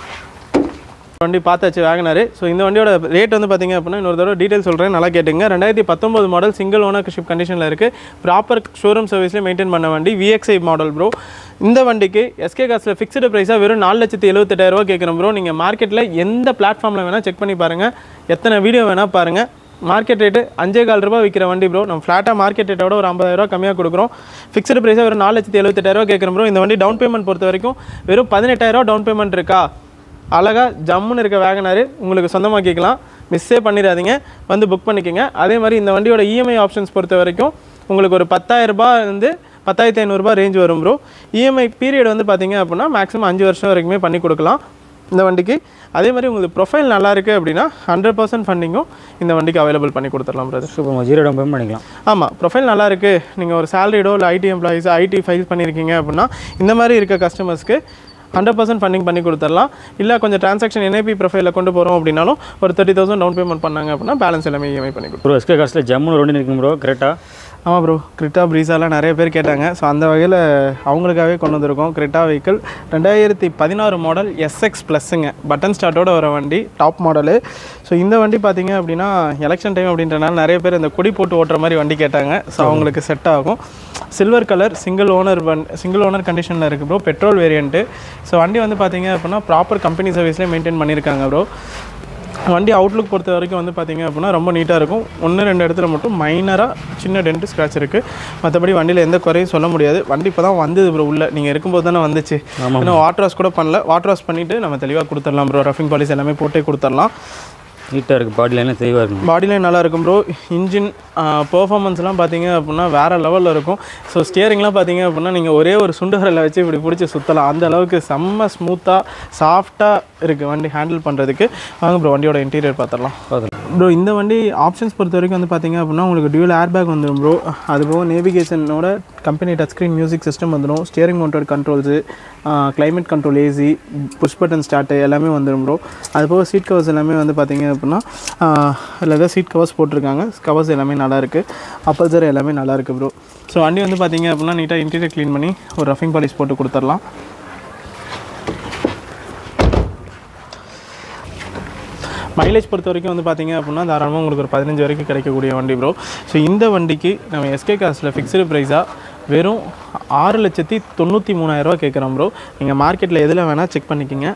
வண்டி பார்த்தாச்சு வேகனாரு ஸோ இந்த வண்டியோட ரேட் வந்து பார்த்தீங்க அப்படின்னா இன்னொரு தடவை டீட்டெயில் சொல்கிறேன் நல்லா கேட்டுங்க ரெண்டாயிரத்தி பத்தொம்பது மாடல் சிங்கிள் ஓனர்ஷிப் கண்டிஷனில் இருக்குது ப்ராப்பர் ஷோரூம் சர்வீஸ்லேயே மெயின்டைன் பண்ண வண்டி விஎக்ஸ்ஐ மாடல் ப்ரோ இந்த வண்டிக்கு எஸ்கே காசில் ஃபிக்ஸ்டு ப்ரைஸாக வெறும் நாலு லட்சத்தி எழுபத்தெட்டாயிரரூவா கேட்குறோம் ப்ரோ நீங்கள் மார்க்கெட்டில் எந்த பிளாட்ஃபார்மில் வேணால் செக் பண்ணி பாருங்கள் எத்தனை வீடியோ வேணால் பாருங்கள் மார்க்கெட் ரேட்டு அஞ்சே கால் ரூபாய் விற்கிற வண்டி ப்ரோ நம்ம ஃப்ளாட்டாக மார்க்கெட் ரேட்டோட ஒரு ஐம்பதாயிரரூவா கம்மியாக கொடுக்குறோம் ஃபிக்ஸ்டு ப்ரைஸாக வெறும் நாலு லட்சத்தி எழுபத்தெட்டாயிரரூவா கேட்குறோம் ப்ரோ இந்த வண்டி டவுன் பேமெண்ட் பொறுத்த வரைக்கும் வெறும் பதினெட்டாயிரரூவா டவுன் பேமெண்ட் இருக்கா அழகாக ஜம்முன்னு இருக்க வேகனாரு உங்களுக்கு சொந்தமாக்கிக்கலாம் மிஸ்ஸே பண்ணிடாதீங்க வந்து புக் பண்ணிக்கோங்க அதே மாதிரி இந்த வண்டியோட இஎம்ஐ ஆப்ஷன்ஸ் பொறுத்த வரைக்கும் உங்களுக்கு ஒரு பத்தாயிரம் ரூபாய் வந்து பத்தாயிரத்தி ஐநூறுரூபா ரேஞ்ச் வரும் ப்ரோ இஎம்ஐ பீரியட் வந்து பார்த்தீங்க அப்படின்னா மேக்ஸிமம் அஞ்சு வருஷம் வரைக்குமே பண்ணி கொடுக்கலாம் இந்த வண்டிக்கு அதே மாதிரி உங்களுக்கு ப்ரொஃபைல் நல்லா இருக்குது அப்படின்னா ஹண்ட்ரட் பர்சன்ட் ஃபண்டிங்கும் இந்த வண்டிக்கு அவைலபிள் பண்ணி கொடுத்துடலாம் brother super zero down payment பண்ணிக்கலாம் ஆமாம் ப்ரொஃபைல் நல்லா இருக்குது நீங்கள் ஒரு சேலரிடோ இல்லை ஐடி எம்ப்ளாயிஸ் ஐடி ஃபைல் பண்ணியிருக்கீங்க அப்படின்னா இந்த மாதிரி இருக்க கஸ்டமர்ஸ்க்கு ஹண்ட்ரட் பர்சன்ட் ஃபண்டிங் பண்ணி கொடுத்துடலாம் இல்லை கொஞ்சம் ட்ரான்சாக்ஷன் என்ஐபி ப்ரொஃபைலில் கொண்டு போகிறோம் அப்படின்னாலும் ஒரு தேர்ட்டி தௌசண்ட் டவுன் பேமெண்ட் பண்ணாங்க அப்படின்னா பேலன்ஸ் எல்லாமே இஎம்ஐ பண்ணி கொடுத்துரும் ப்ரோ எஸ்கே காசில் ஜம்முன்னு ரெண்டு இருக்குங்க ப்ரோ கரெக்டாக ஆமாம் ப்ரோ கிரிட்டா ப்ரீஸாலாம் நிறைய பேர் கேட்டாங்க ஸோ அந்த வகையில் அவங்களுக்காகவே கொண்டு வந்திருக்கோம் கிரிட்டா வெஹிக்கிள் ரெண்டாயிரத்தி பதினாறு மாடல் எஸ்எக்ஸ் ப்ளஸ்ஸுங்க பட்டன் ஸ்டார்ட்டோட வர வண்டி டாப் மாடலு ஸோ இந்த வண்டி பார்த்தீங்க அப்படின்னா எலெக்ஷன் டைம் அப்படின்றனால நிறைய பேர் இந்த கொடி போட்டு ஓட்டுற மாதிரி வண்டி கேட்டாங்க ஸோ அவங்களுக்கு செட் ஆகும் silver colour single owner one single owner கண்டிஷனில் இருக்குது ப்ரோ பெட்ரோல் வேரியண்ட்டு ஸோ வண்டி வந்து பார்த்தீங்க அப்படின்னா ப்ராப்பர் கம்பெனி சர்வீஸ்லேயே மெயின்டைன் பண்ணியிருக்காங்க ப்ரோ வண்டி அவுட்லுக் பொறுத்த வரைக்கும் வந்து பார்த்தீங்க அப்படின்னா ரொம்ப நீட்டாக இருக்கும் ஒன்று ரெண்டு இடத்துல மட்டும் மைனராக சின்ன டென்ட் ஸ்க்ராட்ச் இருக்குது மற்றபடி வண்டியில் எந்த குறையும் சொல்ல முடியாது வண்டி இப்போ தான் வந்தது ப்ரோ உள்ள நீங்கள் இருக்கும்போது தானே வந்துச்சு ஆமாம். இன்னும் வாட்டர் வாஷ் கூட பண்ணல வாட்டர் வாஷ் பண்ணிவிட்டு நம்ம தெளிவாக கொடுத்துடலாம் ப்ரோ ரஃபிங் பாலிஸ் எல்லாமே போட்டே கொடுத்துடலாம் நீட்டாக இருக்குது பாடி லைன்லாம் தெளிவாக இருக்கும் பாடி லைன் நல்லா இருக்கும் ப்ரோ இன்ஜின் பெர்ஃபார்மன்ஸ்லாம் பார்த்தீங்க அப்படின்னா வேறு லெவலில் இருக்கும் ஸோ ஸ்டியரிங்லாம் பார்த்தீங்க அப்படின்னா நீங்கள் ஒரே ஒரு சுண்டுகரில் வச்சு இப்படி பிடிச்சி சுற்றலாம் அந்த அளவுக்கு செம்ம ஸ்மூத்தாக சாஃப்டாக இருக்குது வண்டி ஹேண்டில் பண்ணுறதுக்கு வாங்க ப்ரோ வண்டியோட இன்டீரியர் பார்த்துடலாம் பார்த்துக்கலாம் ப்ரோ இந்த வண்டி ஆப்ஷன்ஸ் பொறுத்த வரைக்கும் வந்து பார்த்தீங்க அப்படின்னா உங்களுக்கு டியூல் ஏர் பேக் வந்துடும் ப்ரோ அது போக நேவிகேஷனோட company touch screen music system வந்துடும் steering mounted controls climate control AC push button start எல்லாமே வந்துடும் ப்ரோ அது போக சீட் கவர்ஸ் எல்லாமே வந்து பார்த்தீங்க அப்படின்னா லெதர் சீட் கவர்ஸ் போட்டிருக்காங்க கவர்ஸ் எல்லாமே நல்லா இருக்குது அப்பல்சர் எல்லாமே நல்லா இருக்குது ப்ரோ ஸோ வண்டி வந்து பார்த்தீங்க அப்படின்னா நீட்டாக இன்டீரியர் க்ளீன் பண்ணி ஒரு ரஃபிங் பாலிஷ் போட்டு கொடுத்துடலாம் மைலேஜ் பொறுத்த வரைக்கும் வந்து பார்த்தீங்க அப்படின்னா தாராளமாக உங்களுக்கு ஒரு பதினஞ்சு வரைக்கும் கிடைக்கக்கூடிய வண்டி ப்ரோ ஸோ இந்த வண்டிக்கு நம்ம எஸ்கே காஸ்ட்டில் ஃபிக்ஸ்டு ப்ரைஸாக வெறும் ஆறு லட்சத்தி தொண்ணூற்றி மூணாயிரரூவா கேட்குறோம் ப்ரோ நீங்கள் மார்க்கெட்டில் எதில் வேணால் செக் பண்ணிக்கிங்க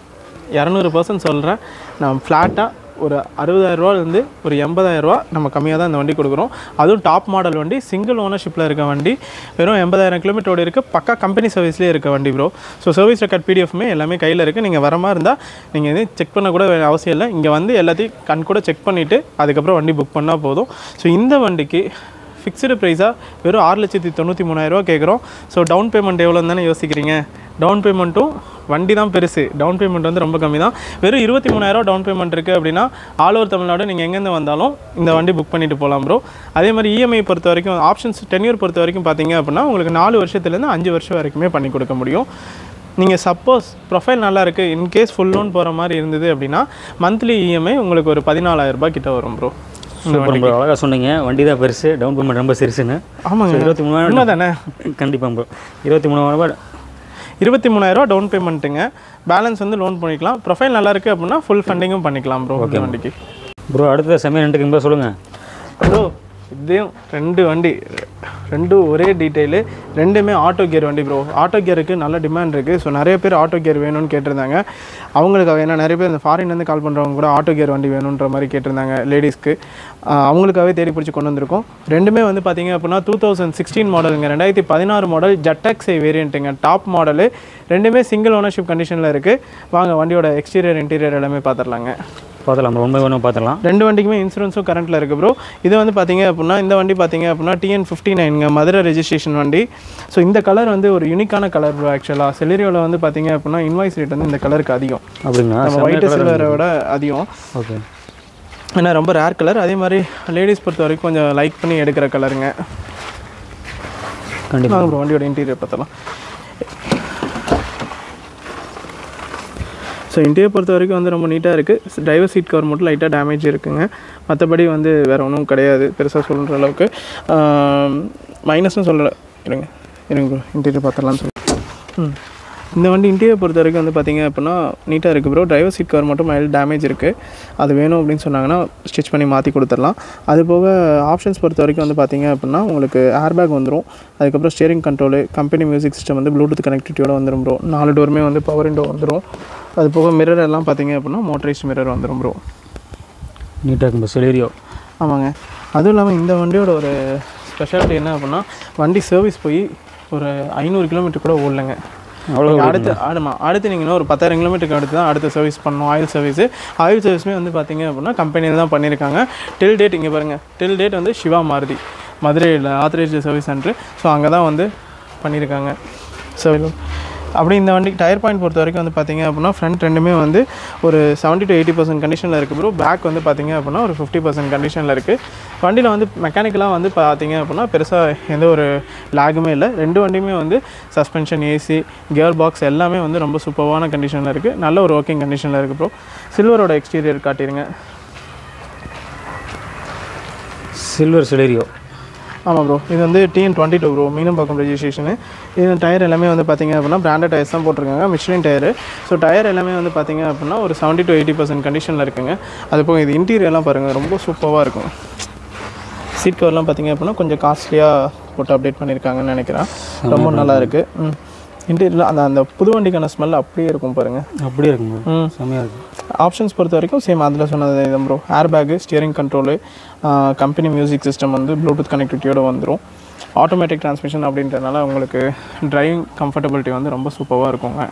இரநூறு பர்சன்ட் சொல்கிறேன் நம்ம ஃப்ளாட்டாக ஒரு அறுபதாயிரரூவாலேருந்து ஒரு எண்பதாயிரரூவா நம்ம கம்மியாக தான் இந்த வண்டி கொடுக்குறோம் அதுவும் டாப் மாடல் வண்டி சிங்கிள் ஓனர்ஷிப்பில் இருக்க வண்டி வெறும் எண்பதாயிரம் கிலோமீட்டரோட இருக்குது பக்கா கம்பெனி சர்வீஸ்லேயே இருக்க வண்டி ப்ரோ ஸோ சர்வீஸ் ரெக்கார்ட் பிடிஎஃப்மே எல்லாமே கையில் இருக்குது நீங்கள் வர மாதிரி இருந்தால் நீங்கள் எதுவும் செக் பண்ண கூட வேண்டிய அவசியம் இல்லை இங்கே வந்து எல்லாத்தையும் கண் கூட செக் பண்ணிவிட்டு அதுக்கப்புறம் வண்டி புக் பண்ணால் போதும் ஸோ இந்த வண்டிக்கு ஃபிக்ஸ்டு ப்ரைஸாக வெறும் ஆறு லட்சத்தி தொண்ணூற்றி மூணாயிரரூவா கேட்குறோம் ஸோ டவுன் பேமெண்ட் எவ்வளோன்னு தானே யோசிக்கிறீங்க டவுன் பேமெண்ட்டும் வண்டி தான் பெருசு டவுன் பேமெண்ட் வந்து ரொம்ப கம்மி தான் வெறும் இருபத்தி மூணாயிரம் டவுன் பேமெண்ட் இருக்குது அப்படின்னா ஆல் ஓவர் தமிழ்நாடு நீங்கள் எங்கேருந்து வந்தாலும் இந்த வண்டி புக் பண்ணிட்டு போகலாம் ப்ரோ அதே மாதிரி இஎம்ஐ பொறுத்த வரைக்கும் ஆப்ஷன்ஸ் டென்யூர் பொறுத்த வரைக்கும் பார்த்தீங்க அப்படின்னா உங்களுக்கு நாலு வருஷத்துலேருந்து அஞ்சு வருஷம் வரைக்குமே பண்ணி கொடுக்க முடியும் நீங்கள் சப்போஸ் ப்ரொஃபைல் நல்லா இருக்குது இன்கேஸ் ஃபுல் லோன் போகிற மாதிரி இருந்தது அப்படின்னா மந்த்லி இஎம்ஐ உங்களுக்கு ஒரு பதினாலாயிரம் ரூபாய் கிட்ட வரும் ப்ரோ சூப்பர் ப்ரோ அழகாக சொன்னீங்க வண்டி தான் பெருசு டவுன் பேமெண்ட் ரொம்ப சிறுசுன்னு ஆமாங்க இருபத்தி மூணாயிரம் உண்மை தானே கண்டிப்பாக ப்ரோ இருபத்தி மூணாயிரம் ரூபாய் இருபத்தி மூணாயிரரூவா டவுன் பேமெண்ட்டுங்க பேலன்ஸ் வந்து லோன் பண்ணிக்கலாம் ப்ரொஃபைல் நல்லா இருக்குது அப்படின்னா ஃபுல் ஃபண்டிங்கும் பண்ணிக்கலாம் ப்ரோ இந்த வண்டிக்கு ப்ரோ அடுத்த செமையாக ரெண்டுக்கு சொல்லுங்கள் ப்ரோ இதையும் ரெண்டு வண்டி ரெண்டும் ஒரே டீட்டெயிலு ரெண்டுமே ஆட்டோ கியர் வண்டி ப்ரோ ஆட்டோ கியருக்கு நல்ல டிமாண்ட் இருக்குது ஸோ நிறைய பேர் ஆட்டோ கியர் வேணும்னு கேட்டிருந்தாங்க அவங்களுக்காக ஏன்னா நிறைய பேர் இந்த ஃபாரின்லேருந்து கால் பண்ணுறவங்க கூட ஆட்டோ கியர் வண்டி வேணுன்ற மாதிரி கேட்டிருந்தாங்க லேடிஸ்க்கு அவங்களுக்காகவே தேடி பிடிச்சி கொண்டு வந்திருக்கோம் ரெண்டுமே வந்து பார்த்தீங்க அப்படின்னா டூ தௌசண்ட் சிக்ஸ்டீன் மாடலுங்க ரெண்டாயிரத்தி பதினாறு மாடல் ஜட்டாக்ஸை வேரியண்ட்டுங்க டாப் மாடலு ரெண்டுமே சிங்கிள் ஓனர்ஷிப் கண்டிஷனில் இருக்குது வாங்க வண்டியோட எக்ஸ்டீரியர் இன்டீரியர் எல்லாமே பார்த்துடலாங்க பார்த்துலாம் ப்ரோ ஒன்று ஒன்று பார்த்துலாம் ரெண்டு வண்டிக்குமே இன்சூரன்ஸும் கரண்ட்டில் இருக்குது ப்ரோ இது வந்து பார்த்தீங்க அப்படின்னா இந்த வண்டி பார்த்தீங்க அப்படின்னா டிஎன் ஃபிஃப்டி நைனுங்க மதுரை ரெஜிஸ்ட்ரேஷன் வண்டி ஸோ இந்த கலர் வந்து ஒரு யூனிக்கான கலர் ப்ரோ ஆக்சுவலாக செலரியோவில் வந்து பார்த்தீங்க அப்படின்னா இன்வாய்ஸ் ரேட் வந்து இந்த கலருக்கு அதிகம் அப்படிங்களா நம்ம ஒயிட் சில்வரை விட அதிகம் ஓகே ஏன்னா ரொம்ப ரேர் கலர் அதே மாதிரி லேடிஸ் பொறுத்த வரைக்கும் கொஞ்சம் லைக் பண்ணி எடுக்கிற கலருங்க கண்டிப்பாக வாங்க ப்ரோ வண்டியோட இன்டீரியர் பார்த்தலாம் ஸோ இன்டீரியர் பொறுத்த வரைக்கும் வந்து ரொம்ப நீட்டாக இருக்குது டிரைவர் சீட் கவர் மட்டும் லைட்டாக டேமேஜ் இருக்குங்க மற்றபடி வந்து வேறு ஒன்றும் கிடையாது பெருசாக சொல்கிற அளவுக்கு மைனஸ்னு சொல்லலை இருங்க இருங்க ப்ரோ இன்டீரியர் பார்த்துடலாம்னு சொல்லி ம் இந்த வண்டி இன்டீரியர் பொறுத்த வரைக்கும் வந்து பார்த்தீங்க அப்படின்னா நீட்டாக இருக்குது ப்ரோ டிரைவர் சீட் கவர் மட்டும் மைல்டு டேமேஜ் இருக்குது அது வேணும் அப்படின்னு சொன்னாங்கன்னா ஸ்டிச் பண்ணி மாற்றி கொடுத்துடலாம் அது போக ஆப்ஷன்ஸ் பொறுத்த வரைக்கும் வந்து பார்த்தீங்க அப்படின்னா உங்களுக்கு ஏர்பேக் வந்துடும் அதுக்கப்புறம் steering control company music system வந்து ப்ளூடூத் கனெக்டிவிட்டியோட வந்துடும் ப்ரோ நாலு டோருமே வந்து பவர் விண்டோ வந்துடும் அது போக மிரர் எல்லாம் பார்த்தீங்க அப்படின்னா மோட்டரைஸ்ட் மிரர் வந்துடும் ப்ரோ நீட்டாக இருக்கும் ப்ரோ செலேரியோ ஆமாங்க அதுவும் இல்லாமல் இந்த வண்டியோட ஒரு ஸ்பெஷாலிட்டி என்ன அப்படின்னா வண்டி சர்வீஸ் போய் ஒரு ஐநூறு கிலோமீட்டர் கூட ஓடலைங்க அவ்வளோ நீங்க அடுத்து ஆமாம் அடுத்து நீங்கள் இன்னும் ஒரு பத்தாயிரம் கிலோமீட்டருக்கு அடுத்து தான் அடுத்த சர்வீஸ் பண்ணணும் ஆயில் சர்வீஸ் ஆயில் சர்வீஸுமே வந்து பார்த்தீங்க அப்படின்னா கம்பெனியில் தான் பண்ணியிருக்காங்க டில் டேட் இங்கே பாருங்கள் டில் டேட் வந்து சிவா மாருதி மதுரையில் ஆத்தரைஸ்டு சர்வீஸ் சென்டர் ஸோ அங்கே தான் வந்து பண்ணியிருக்காங்க ஸோ அப்படி இந்த வண்டி டயர் பாயிண்ட் பொறுத்த வரைக்கும் வந்து பார்த்தீங்க அப்படின்னா ஃப்ரண்ட் ரெண்டுமே வந்து ஒரு செவன்ட்டி டு எயிட்டி பர்சன்ட் கண்டிஷனில் இருக்குது ப்ரோ பேக் வந்து பார்த்தீங்க அப்படின்னா ஒரு ஃபிஃப்டி பர்சன்ட் கண்டிஷனில் இருக்குது வண்டியில் வந்து மெக்கானிக்கலாக வந்து பார்த்தீங்க அப்படின்னா பெருசாக எந்த ஒரு லேகுமே இல்லை ரெண்டு வண்டியுமே வந்து சஸ்பென்ஷன் ஏசி கியர் பாக்ஸ் எல்லாமே வந்து ரொம்ப சூப்பரான கண்டிஷனில் இருக்குது நல்ல ஒரு ஒர்க்கிங் கண்டிஷனில் இருக்குது ப்ரோ சில்வரோட எக்ஸ்டீரியர் காட்டிடுங்க சில்வர் செலேரியோ ஆமாம் ப்ரோ இது வந்து TN twenty two bro Meenambakkam registration இது டயர் எல்லாமே வந்து பார்த்தீங்க அப்படின்னா பிராண்டட் டயர்ஸ் தான் போட்டிருக்காங்க மிஷ்லின் டயரு ஸோ டயர் எல்லாமே வந்து பார்த்தீங்க அப்படின்னா ஒரு செவன்ட்டி டு எயிட்டி பர்சன்ட் கண்டிஷனில் இருக்குங்க அது போக இது இன்டீரியர்லாம் பாருங்கள் ரொம்ப சூப்பராக இருக்கும் சீட் கவர்லாம் பார்த்தீங்க அப்படின்னா கொஞ்சம் காஸ்ட்லியாக போட்டு அப்டேட் பண்ணியிருக்காங்கன்னு நினைக்கிறேன் ரொம்ப நல்லா இருக்குது ம் இன்டீரியர் அந்த அந்த புது வண்டிக்கான ஸ்மெல் அப்படியே இருக்கும் பாருங்கள் அப்படியே இருக்குங்க ப்ரோ ம் செம்மையாக இருக்குது ஆப்ஷன்ஸ் பொறுத்த வரைக்கும் சேம் அதில் சொன்னது தான் bro air bag steering control company music system வந்து ப்ளூடூத் கனெக்டிவிட்டியோட வந்துடும் ஆட்டோமேட்டிக் டிரான்ஸ்மிஷன் அப்படின்றதுனால உங்களுக்கு டிரைவிங் கம்ஃபர்டபிலிட்டி வந்து ரொம்ப சூப்பராக இருக்குங்க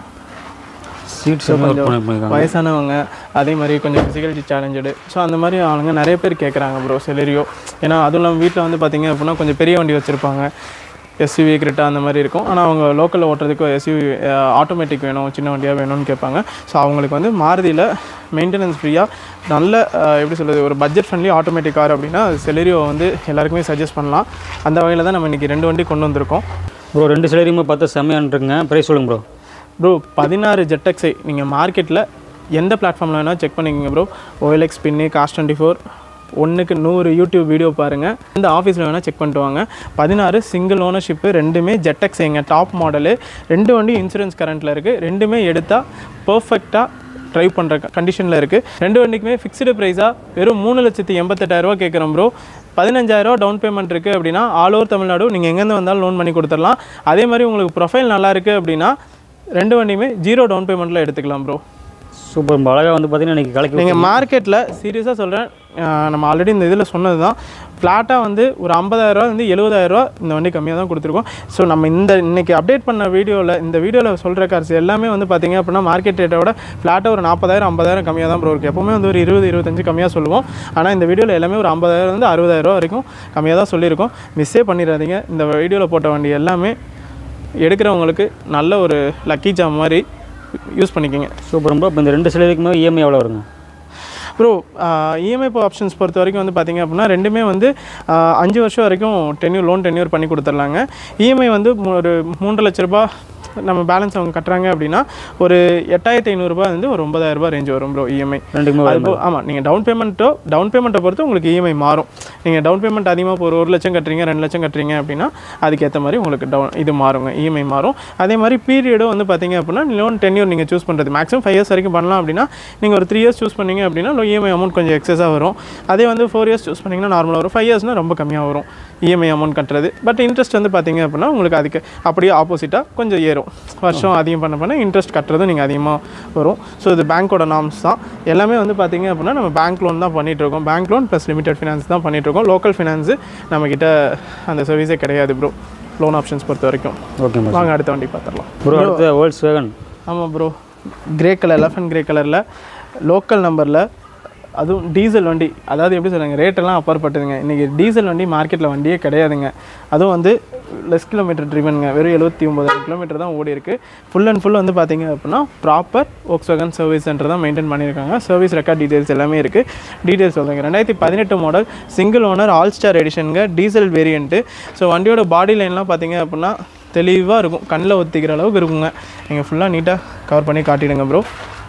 சீட் செம்மையாக ஒர்க் பண்ணி பண்ணியிருக்காங்க வயசானவங்க அதே மாதிரி கொஞ்சம் ஃபிசிக்கலிட்டி சேலஞ்சடு ஸோ அந்த மாதிரி ஆளுங்க நிறைய பேர் கேட்குறாங்க ப்ரோ செலரியோ ஏன்னா அதுவும் இல்லாமல் வீட்டில் வந்து பார்த்தீங்க அப்படின்னா கொஞ்சம் பெரிய வண்டி வச்சுருப்பாங்க எஸ்யூவி கிரிட்டா அந்த மாதிரி இருக்கும் ஆனால் அவங்க லோக்கலில் ஓட்டுறதுக்கு எஸ்யூவி ஆட்டோமேட்டிக் வேணும் சின்ன வண்டியாக வேணும்னு கேட்பாங்க ஸோ அவங்களுக்கு வந்து மாருதியில் மெயின்டெனன்ஸ் ஃப்ரீயாக நல்ல அஹ், எப்படி சொல்கிறது ஒரு பட்ஜெட் ஃப்ரெண்ட்லி ஆட்டோமேட்டிக் கார் அப்படின்னா செலரியோ வந்து எல்லாருக்குமே சஜஸ்ட் பண்ணலாம் அந்த வகையில் தான் நம்ம இன்றைக்கி ரெண்டு வண்டி கொண்டு வந்திருக்கோம் ப்ரோ ரெண்டு சிலரியுமே பார்த்தா செம்மையான்னு இருக்குங்க ப்ரைஸ் சொல்லுங்க ப்ரோ ப்ரோ பதினாறு ஜெட்டக்ஸை நீங்கள் மார்க்கெட்டில் எந்த பிளாட்ஃபார்மில் வேணால் செக் பண்ணிக்கோங்க ப்ரோ ஓஎல்எக்ஸ் பின்னி காஸ்ட் டுவெண்ட்டி ஃபோர் ஒன்றுக்கு நூறு யூடியூப் வீடியோ பாருங்கள் எந்த ஆஃபீஸில் வேணால் செக் பண்ணிட்டு வாங்க பதினாறு சிங்கிள் ஓனர்ஷிப்பு ரெண்டுமே ஜெட்டக்ஸைங்க டாப் மாடலு ரெண்டு வண்டி இன்சூரன்ஸ் கரண்ட்டில் இருக்குது ரெண்டுமே எடுத்தால் பர்ஃபெக்டாக ட்ரைவ் பண்ணுற கண்டிஷனில் இருக்குது ரெண்டு வண்டிக்குமே ஃபிக்ஸ்டு ப்ரைஸாக வெறும் மூணு லட்சத்தி எண்பத்தெட்டாயிரரூவா கேட்குறோம் ப்ரோ பதினஞ்சாயிரரூவா டவுன் பேமெண்ட் இருக்குது அப்படின்னா ஆல் ஓவர் தமிழ்நாடு நீங்கள் எங்கேருந்து வந்தாலும் லோன் பண்ணி கொடுத்துடலாம் அதே மாதிரி உங்களுக்கு ப்ரொஃபைல் நல்லா இருக்குது அப்படின்னா ரெண்டு வண்டியுமே ஜீரோ டவுன் பேமெண்ட்டில் எடுத்துக்கலாம் ப்ரோ சூப்பர் ரொம்ப அழகாக வந்து பார்த்தீங்கன்னா இன்றைக்கி கலக்கி நீங்கள் மார்க்கெட்டில் சீரியஸாக சொல்கிறேன் நம்ம ஆல்ரெடி இந்த இதில் சொன்னது தான் ஃப்ளாட்டாக வந்து ஒரு ஐம்பதாயிரரூவா வந்து எழுபதாயிரரூவா இந்த வண்டி கம்மியாக தான் கொடுத்துருக்கோம் ஸோ நம்ம இந்த இன்னைக்கு அப்டேட் பண்ண வீடியோவில் இந்த வீடியோவில் சொல்கிற கார்ஸ் எல்லாமே வந்து பார்த்தீங்க அப்படின்னா மார்க்கெட் ரேட்டை விட ஃப்ளாட்டாக ஒரு நாற்பதாயிரம் ஐம்பதாயிரம் கம்மியாக தான் ப்ரோ இருக்குது எப்போவுமே வந்து ஒரு இருபது இருபத்தஞ்சு கம்மியாக சொல்லுவோம் ஆனால் இந்த வீடியோவில் எல்லாமே ஒரு ஐம்பதாயிரம் வந்து அறுபதாயிரரூவா வரைக்கும் கம்மியாக தான் சொல்லியிருக்கோம் மிஸ்ஸே பண்ணிடாதீங்க இந்த வீடியோவில் போட்ட வண்டி எல்லாமே எடுக்கிறவங்களுக்கு நல்ல ஒரு லக்கி ஜாம் மாதிரி யூஸ் பண்ணிக்கோங்க சூப்பர் ப்ரோ இப்போ இந்த ரெண்டு சிலருக்குமே இஎம்ஐ எவ்வளோ வருங்க ப்ரோ இஎம்ஐ இப்போ ஆப்ஷன்ஸ் பொறுத்த வரைக்கும் வந்து பார்த்தீங்க அப்படின்னா ரெண்டுமே வந்து ஆஹ், அஞ்சு வருஷம் வரைக்கும் டென்யூர் லோன் டென்யூர் பண்ணி கொடுத்துட்லாங்க இஎம்ஐ வந்து மூ- ஒரு மூன்று லட்ச ரூபாய் நம்ம பேலன்ஸ் அவங்க கட்டுறாங்க அப்படின்னா ஒரு எட்டாயிரத்தி ஐநூறுரூபா வந்து ஒரு ஒன்பதாயிரரூபா ரேஞ்ச் வரும் ப்ரோ இஎம்ஐ ரெண்டுக்குமே அது வரும் போ ஆமாம் நீங்கள் டவுன் பேமெண்ட்டோ டவுன் பேமெண்ட்டை பொறுத்து உங்களுக்கு இஎம்ஐ மாறும் நீங்கள் டவுன் பேமெண்ட் அதிகமாக இப்போ ஒரு ஒரு லட்சம் கட்டுறீங்க ரெண்டு லட்சம் கட்டுறீங்க அப்படின்னா அதுக்கேற்ற மாதிரி உங்களுக்கு டவுன் இது மாறுங்க இஎம்ஐ மாறும் அதே மாதிரி பீரியடும் வந்து பார்த்தீங்க அப்படின்னா லோன் டென்யூர் நீங்கள் சூஸ் பண்ணுறது மேக்ஸிமம் ஃபைவ் இயர்ஸ் வரைக்கும் பண்ணலாம் அப்படின்னா நீங்கள் ஒரு த்ரீ இயர்ஸ் சூஸ் பண்ணீங்க அப்படின்னா இஎம்ஐ அமௌண்ட் கொஞ்சம் எக்ஸஸாக வரும் அதே வந்து ஃபோர் இயர்ஸ் சூஸ் பண்ணிங்கன்னா நார்மலாக வரும் ஃபைவ் இயர்ஸ்னால் ரொம்ப கம்மியாக வரும் இஎம்ஐ அமௌண்ட் கட்டுறது பட் இன்ட்ரெஸ்ட் வந்து பார்த்தீங்க அப்படின்னா உங்களுக்கு அதுக்கு அப்படியே ஆப்போசிட்டாக கொஞ்சம் ஏறும் வருஷம் அதிகம் பண்ண பண்ண இன்ட்ரெஸ்ட் கட்டுறதும் நீங்கள் அதிகமாக வரும் ஸோ இது பேங்க்கோட நார்ம்ஸ் தான் எல்லாமே வந்து பார்த்தீங்க அப்படின்னா நம்ம பேங்க் லோன் தான் பண்ணிட்டு இருக்கோம் bank loan plus limited finance தான் பண்ணிட்டு இருக்கோம் லோக்கல் ஃபினான்ஸு நம்மக்கிட்ட அந்த சர்வீஸே கிடையாது ப்ரோ லோன் ஆப்ஷன்ஸ் பொறுத்த வரைக்கும் ஓகே ப்ரோ வாங்க அடுத்த வண்டி பார்த்துடலாம் ப்ரோ அடுத்து வேர்ல்ட்ஸ் வேகன் ஆமாம் ப்ரோ கிரே கலர் எலஃபன் கிரே கலரில் லோக்கல் நம்பரில் அதுவும் டீசல் வண்டி அதாவது எப்படி சொல்லுங்க ரேட்டெல்லாம் அப்பாற்பட்டதுங்க இன்றைக்கி டீசல் வண்டி மார்க்கெட்டில் வண்டியே கிடையாதுங்க அதுவும் வந்து லெஸ் கிலோமீட்டர் ட்ரிவனுங்க வெறும் எழுபத்தி ஒம்பதாயிரம் கிலோமீட்டர் தான் ஓடி இருக்கு ஃபுல் அண்ட் ஃபுல் வந்து பார்த்தீங்க அப்படின்னா proper Volkswagen service centre தான் மெயின்டைன் பண்ணியிருக்காங்க சர்வீஸ் ரெக்கார்ட் டீடைல்ஸ் எல்லாமே இருக்குது டீடைல்ஸ் சொல்லுங்க ரெண்டாயிரத்தி பதினெட்டு model single owner all star எடிஷனுங்க டீசல் வேரியண்ட்டு ஸோ வண்டியோட பாடி லைன்லாம் பார்த்தீங்க அப்படின்னா தெளிவாக இருக்கும் கண்ணில் ஒத்திக்கிற அளவுக்கு இருக்குங்க நீங்கள் ஃபுல்லாக நீட்டாக கவர் பண்ணி காட்டிடுங்க ப்ரோ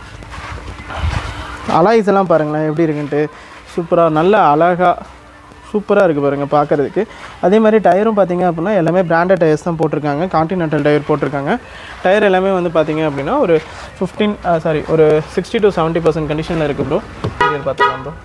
அலாய்ஸ் எல்லாம் பாருங்களேன் எப்படி இருக்குன்ட்டு சூப்பராக நல்ல அழகாக சூப்பராக இருக்குது பாருங்கள் பார்க்குறதுக்கு அதே மாதிரி டயரும் பார்த்தீங்க அப்படின்னா எல்லாமே பிராண்டட் டயர்ஸ் தான் போட்டிருக்காங்க கான்டினென்டல் டயர் போட்டிருக்காங்க டயர் எல்லாமே வந்து பார்த்தீங்க அப்படின்னா ஒரு ஃபிஃப்டீன் சாரி ஒரு சிக்ஸ்டி டு செவன்ட்டி பர்சன்ட் கண்டிஷனில் இருக்குது ப்ரோ இன்டீரியர் பார்த்துக்கலாம் ப்ரோ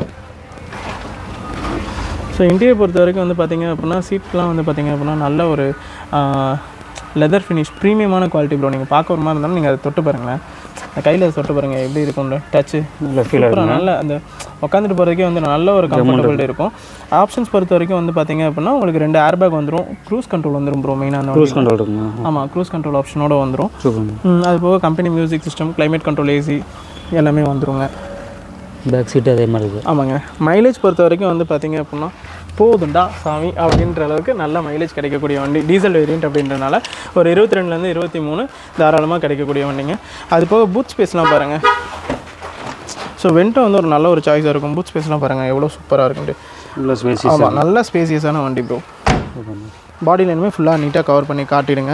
ஸோ இன்டீரியர் பொறுத்த வரைக்கும் வந்து பார்த்தீங்க அப்படின்னா சீட்லாம் வந்து பார்த்தீங்க அப்படின்னா நல்ல ஒரு லெதர் ஃபினிஷ் ப்ரீமியமான குவாலிட்டி ப்ரோ நீங்கள் பார்க்க ஒரு மாதிரி இருந்தாலும் நீங்கள் அதை தொட்டு பாருங்களேன் கையில் தொட்டு பாருங்கள் எப்படி இருக்கும்ல டச்சு நல்ல ஃபீல் அப்புறம் நல்ல அந்த உட்காந்துட்டு போகிறதுக்கே வந்து நல்ல ஒரு கம்ஃபர்டபிள் இருக்கும் ஆப்ஷன்ஸ் பொறுத்த வரைக்கும் வந்து பார்த்தீங்க அப்படின்னா உங்களுக்கு ரெண்டு ஏர் பேக் வந்துடும் க்ரூஸ் கண்ட்ரோல் வந்துடும் ப்ரோ மெயினாக அந்த க்ரூஸ் கண்ட்ரோல் இருக்குங்க ஆமாம் க்ரூஸ் கண்ட்ரோல் ஆப்ஷனோட வந்துடும் சூப்பர் அது போக company music system climate control AC எல்லாமே வந்துருங்க பேக் சீட்டு அதே மாதிரி இருக்குது ஆமாங்க மைலேஜ் பொறுத்த வரைக்கும் வந்து பார்த்தீங்க அப்படின்னா போதுண்டா சாமி அப்படின்ற அளவுக்கு நல்ல மைலேஜ் கிடைக்கக்கூடிய வண்டி டீசல் வேரியன்ட் அப்படின்றனால ஒரு இருபத்தி ரெண்டுலேருந்து இருபத்தி மூணு தாராளமாக கிடைக்கக்கூடிய வண்டிங்க அது போக பூத் ஸ்பேஸ்லாம் பாருங்கள் ஸோ வென்ட்டோ வந்து ஒரு நல்ல ஒரு சாய்ஸாக இருக்கும் பூத் ஸ்பேஸ்லாம் பாருங்கள் எவ்வளோ சூப்பராக இருக்குன்ட்டு இல்லை ஸ்பேசி ஆமாம் நல்ல ஸ்பேசியஸான வண்டி ப்ரோ பாடி லைனுமே ஃபுல்லாக நீட்டாக கவர் பண்ணி காட்டிடுங்க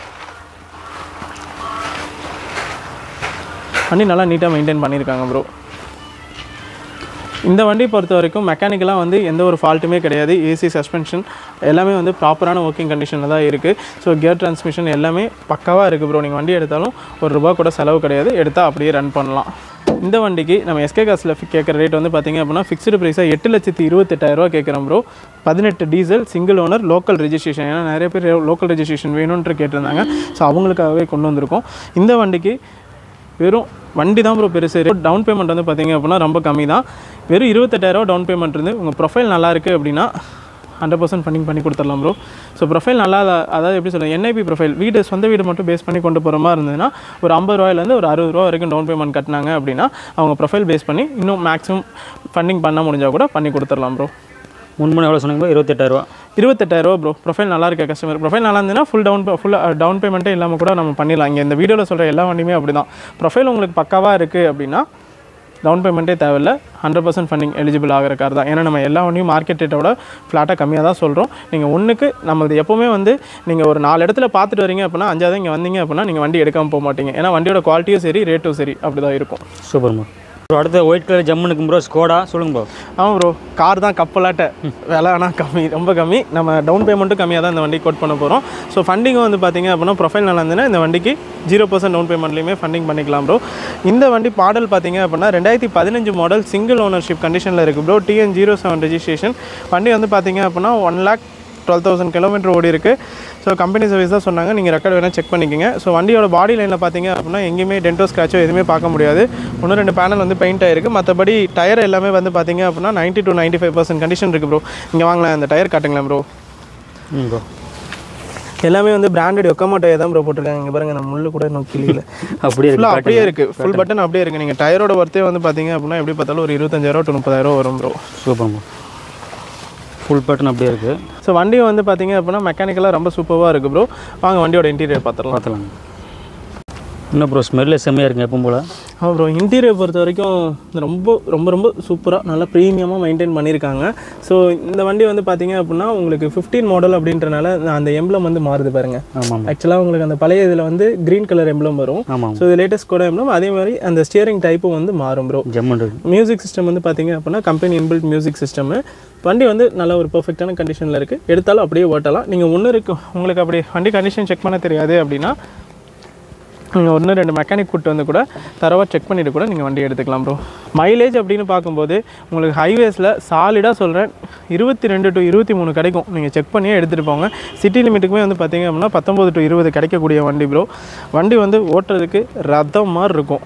வண்டி நல்லா நீட்டாக மெயின்டைன் பண்ணியிருக்காங்க ப்ரோ இந்த வண்டி பொறுத்த வரைக்கும் மெக்கானிக்கலாக வந்து எந்த ஒரு ஃபால்ட்டுமே கிடையாது ஏசி சஸ்பென்ஷன் எல்லாமே வந்து ப்ராப்பரான ஒர்க்கிங் கண்டிஷனில் தான் இருக்குது ஸோ கியர் டிரான்ஸ்மிஷன் எல்லாமே பக்காவாக இருக்குது ப்ரோ நீங்கள் வண்டி எடுத்தாலும் ஒரு ரூபா கூட செலவு கிடையாது எடுத்தால் அப்படியே ரன் பண்ணலாம் இந்த வண்டிக்கு நம்ம எஸ்கே காசில் கேட்குற ரேட் வந்து பார்த்தீங்க அப்படின்னா ஃபிக்ஸ்டு ப்ரைஸாக எட்டு லட்சத்தி இருபத்தெட்டாயிரரூவா கேட்குறோம் ப்ரோ பதினெட்டு diesel single owner local registration ஏன்னா நிறைய பேர் லோக்கல் ரெஜிஸ்ட்ரேஷன் வேணும்னு கேட்டிருந்தாங்க ஸோ அவங்களுக்காகவே கொண்டு வந்திருக்கோம் இந்த வண்டிக்கு வெறும் வண்டி தான் ப்ரோ பெருசு டவுன் பேமெண்ட் வந்து பார்த்தீங்க அப்படின்னா ரொம்ப கம்மி தான் வெறும் இருபத்தெட்டாயிரரூவா டவுன் பேமெண்ட் இருந்து உங்கள் ப்ரொஃபைல் நல்லா இருக்குது அப்படின்னா ஹண்ட்ரட் பர்சன்ட் ஃபண்டிங் பண்ணி கொடுத்துடலாம் ப்ரோ ஸோ ப்ரொஃபைல் நல்லா இல்ல- அதாவது எப்படி சொல்கிறது என்ஐபி ப்ரொஃபைல் வீடு சொந்த வீடு மட்டும் பேஸ் பண்ணி கொண்டு போகிற மாதிரி இருந்ததுன்னா ஒரு ஐம்பது ரூபாயிலேருந்து ஒரு அறுபது ரூபா வரைக்கும் டவுன் பேமெண்ட் கட்டினாங்க அப்படின்னா அவங்க ப்ரொஃபைல் பேஸ் பண்ணி இன்னும் மேக்ஸிமம் ஃபண்டிங் பண்ண முடிஞ்சால் கூட பண்ணி கொடுத்துடலாம் ப்ரோ முன்மணி எவ்வளோ சொன்னீங்க bro? இருபத்தெட்டாயிரரூவா இருபத்தெட்டாயிரரூவா ப்ரோ ப்ரொஃபைல் நல்லா இருக்க கஸ்டமர் ப்ரொஃபைல் நல்லா இருந்ததுன்னா ஃபுல் டவுன் ஃபுல் டவுன் பேமெண்ட்டே இல்லாமல் கூட நம்ம பண்ணிடலாம் இங்கே இந்த வீடியோவில் சொல்கிற எல்லா வண்டியுமே அப்படி தான் ப்ரொஃபைல் உங்களுக்கு பக்காவாக இருக்குது அப்படின்னா டவுன் பேமெண்ட்டே தேவையில்ல ஹண்ட்ரட் பர்சன்ட் ஃபண்டிங் எலிஜிபிள் ஆகிற கார் தான் ஏன்னா நம்ம எல்லா வண்டியும் மார்க்கெட் ரேட்டோட ஃப்ளாட்டாக கம்மியாக தான் சொல்கிறோம் நீங்கள் ஒன்றுக்கு நம்மளது எப்போவுமே வந்து நீங்கள் ஒரு நாலு இடத்துல பார்த்துட்டு வரீங்க அப்படின்னா அஞ்சாவது இங்கே வந்தீங்க அப்படின்னா நீங்கள் வண்டி எடுக்காமல் போக மாட்டீங்க ஏன்னா வண்டியோட குவாலிட்டியும் சரி ரேட்டும் சரி அப்படி தான் இருக்கும் சூப்பர் ப்ரோ ப்ரோ அடுத்து ஒயிட் கலர் ஜம்முனுக்கு ப்ரோ ஸ்கோடா சொல்லுங்க ப்ரோ ஆமாம் ப்ரோ கார் தான் கப்பலாட்ட விலை ஆனால் கம்மி ரொம்ப கம்மி நம்ம டவுன் பேமெண்ட்டும் கம்மியாக தான் இந்த வண்டி கோட் பண்ண போகிறோம் ஸோ ஃபண்டிங்கும் வந்து பார்த்தீங்க அப்படின்னா ப்ரொஃபைல் நல்லா இருந்ததுன்னா இந்த வண்டிக்கு ஜீரோ பர்சன்ட் டவுன் பேமெண்ட்லையுமே ஃபண்டிங் பண்ணிக்கலாம் ப்ரோ இந்த வண்டி மாடல் பார்த்தீங்க அப்படின்னா ரெண்டாயிரத்தி பதினஞ்சு மாடல் சிங்கிள் ஓனர்ஷிப் கண்டிஷனில் இருக்குது bro TN zero seven registration வண்டி வந்து பார்த்தீங்க அப்படின்னா one lakh twelve thousand kilometre ஓடி இருக்கு ஸோ கம்பெனி சர்வீஸ் தான் சொன்னாங்க நீங்கள் ரெக்கார்ட் வேணால் செக் பண்ணிக்கோங்க ஸோ வண்டியோட பாடி லைனில் பார்த்தீங்க அப்படின்னா எங்கேயுமே டென்டோ ஸ்க்ராச்சோ எதுவுமே பார்க்க முடியாது ஒன்று ரெண்டு பேனல் வந்து பெயிண்ட் ஆயிருக்கு மற்றபடி டயர் எல்லாமே வந்து பார்த்தீங்க அப்படின்னா 90 டு 95% ஃபைவ் பர்சன்ட் கண்டிஷன் இருக்குது ப்ரோ இங்கே வாங்கலாம் அந்த டயர் காட்டுங்களேன் ப்ரோ ம் ப்ரோ எல்லாமே வந்து பிராண்டட் ஒக்கமா டயர் தான் ப்ரோ போட்டிருக்காங்க இங்கே பாருங்க நம்ம முள்ளு கூட இன்னும் கிளியில் அப்படியே ஃபுல்லாக இருக்கு அப்படியே இருக்குது ஃபுல் பட்டன் அப்படியே இருக்குது நீங்கள் டயரோட ஒர்த்தே வந்து பார்த்தீங்க அப்படின்னா எப்படி பார்த்தாலும் ஒரு இருபத்தஞ்சாயிரம் டு முப்பதாயிரம் வரும் bro super bro full button அப்படியே இருக்குது ஸோ வண்டி வந்து பார்த்தீங்க அப்படின்னா மெக்கானிக்கலாக ரொம்ப சூப்பராக இருக்குது ப்ரோ வாங்க வண்டியோட இன்டீரியர் பார்த்துடலாம் பார்த்துலாம் இன்னும் ப்ரோ ஸ்மெல்லே செம்மையாக இருக்குங்க எப்பவும் போல் ஆமாம் ப்ரோ இன்டீரியர் பொறுத்த வரைக்கும் ரொம்ப ரொம்ப ரொம்ப சூப்பராக நல்லா ப்ரீமியமாக மெயின்டைன் பண்ணியிருக்காங்க ஸோ இந்த வண்டி வந்து பார்த்தீங்க அப்படின்னா உங்களுக்கு 15 மாடல் அப்படின்றனால அந்த எம்ப்ளம் வந்து மாறுது பாருங்க ஆமாம் ஆக்சுவலாக உங்களுக்கு அந்த பழைய இதில் வந்து க்ரீன் கலர் எம்ப்ளம் வரும் ஆமாம் ஸோ இது லேட்டஸ்ட் கூட எம்ப்ளம் அதே மாதிரி அந்த ஸ்டியரிங் டைப்பும் வந்து மாறும் ப்ரோ ஜம்முன் இருக்கு மியூசிக் சிஸ்டம் வந்து பார்த்தீங்க அப்படின்னா கம்பெனி இன்பில்ட் மியூசிக் சிஸ்டம் வண்டி வந்து நல்ல ஒரு பெர்ஃபெக்டான கண்டிஷனில் இருக்குது எடுத்தாலும் அப்படியே ஓட்டலாம் நீங்கள் ஒன்று இருக்கு உங்களுக்கு அப்படி வண்டி கண்டிஷன் செக் பண்ண தெரியாது அப்படின்னா நீங்கள் ஒன்று ரெண்டு மெக்கானிக் கூட்டு வந்து கூட தரவாக செக் பண்ணிட்டு கூட நீங்கள் வண்டி எடுத்துக்கலாம் ப்ரோ மைலேஜ் அப்படின்னு பார்க்கும்போது உங்களுக்கு ஹைவேஸில் சாலிடாக சொல்கிறேன் இருபத்தி ரெண்டு டு இருபத்தி மூணு கிடைக்கும் நீங்கள் செக் பண்ணியே எடுத்துகிட்டு போங்க சிட்டி லிமிட்டுக்குமே வந்து பார்த்தீங்க அப்படின்னா பத்தொம்பது டு இருபது கிடைக்கக்கூடிய வண்டி ப்ரோ வண்டி வந்து ஓட்டுறதுக்கு ரதம் மாதிரி இருக்கும்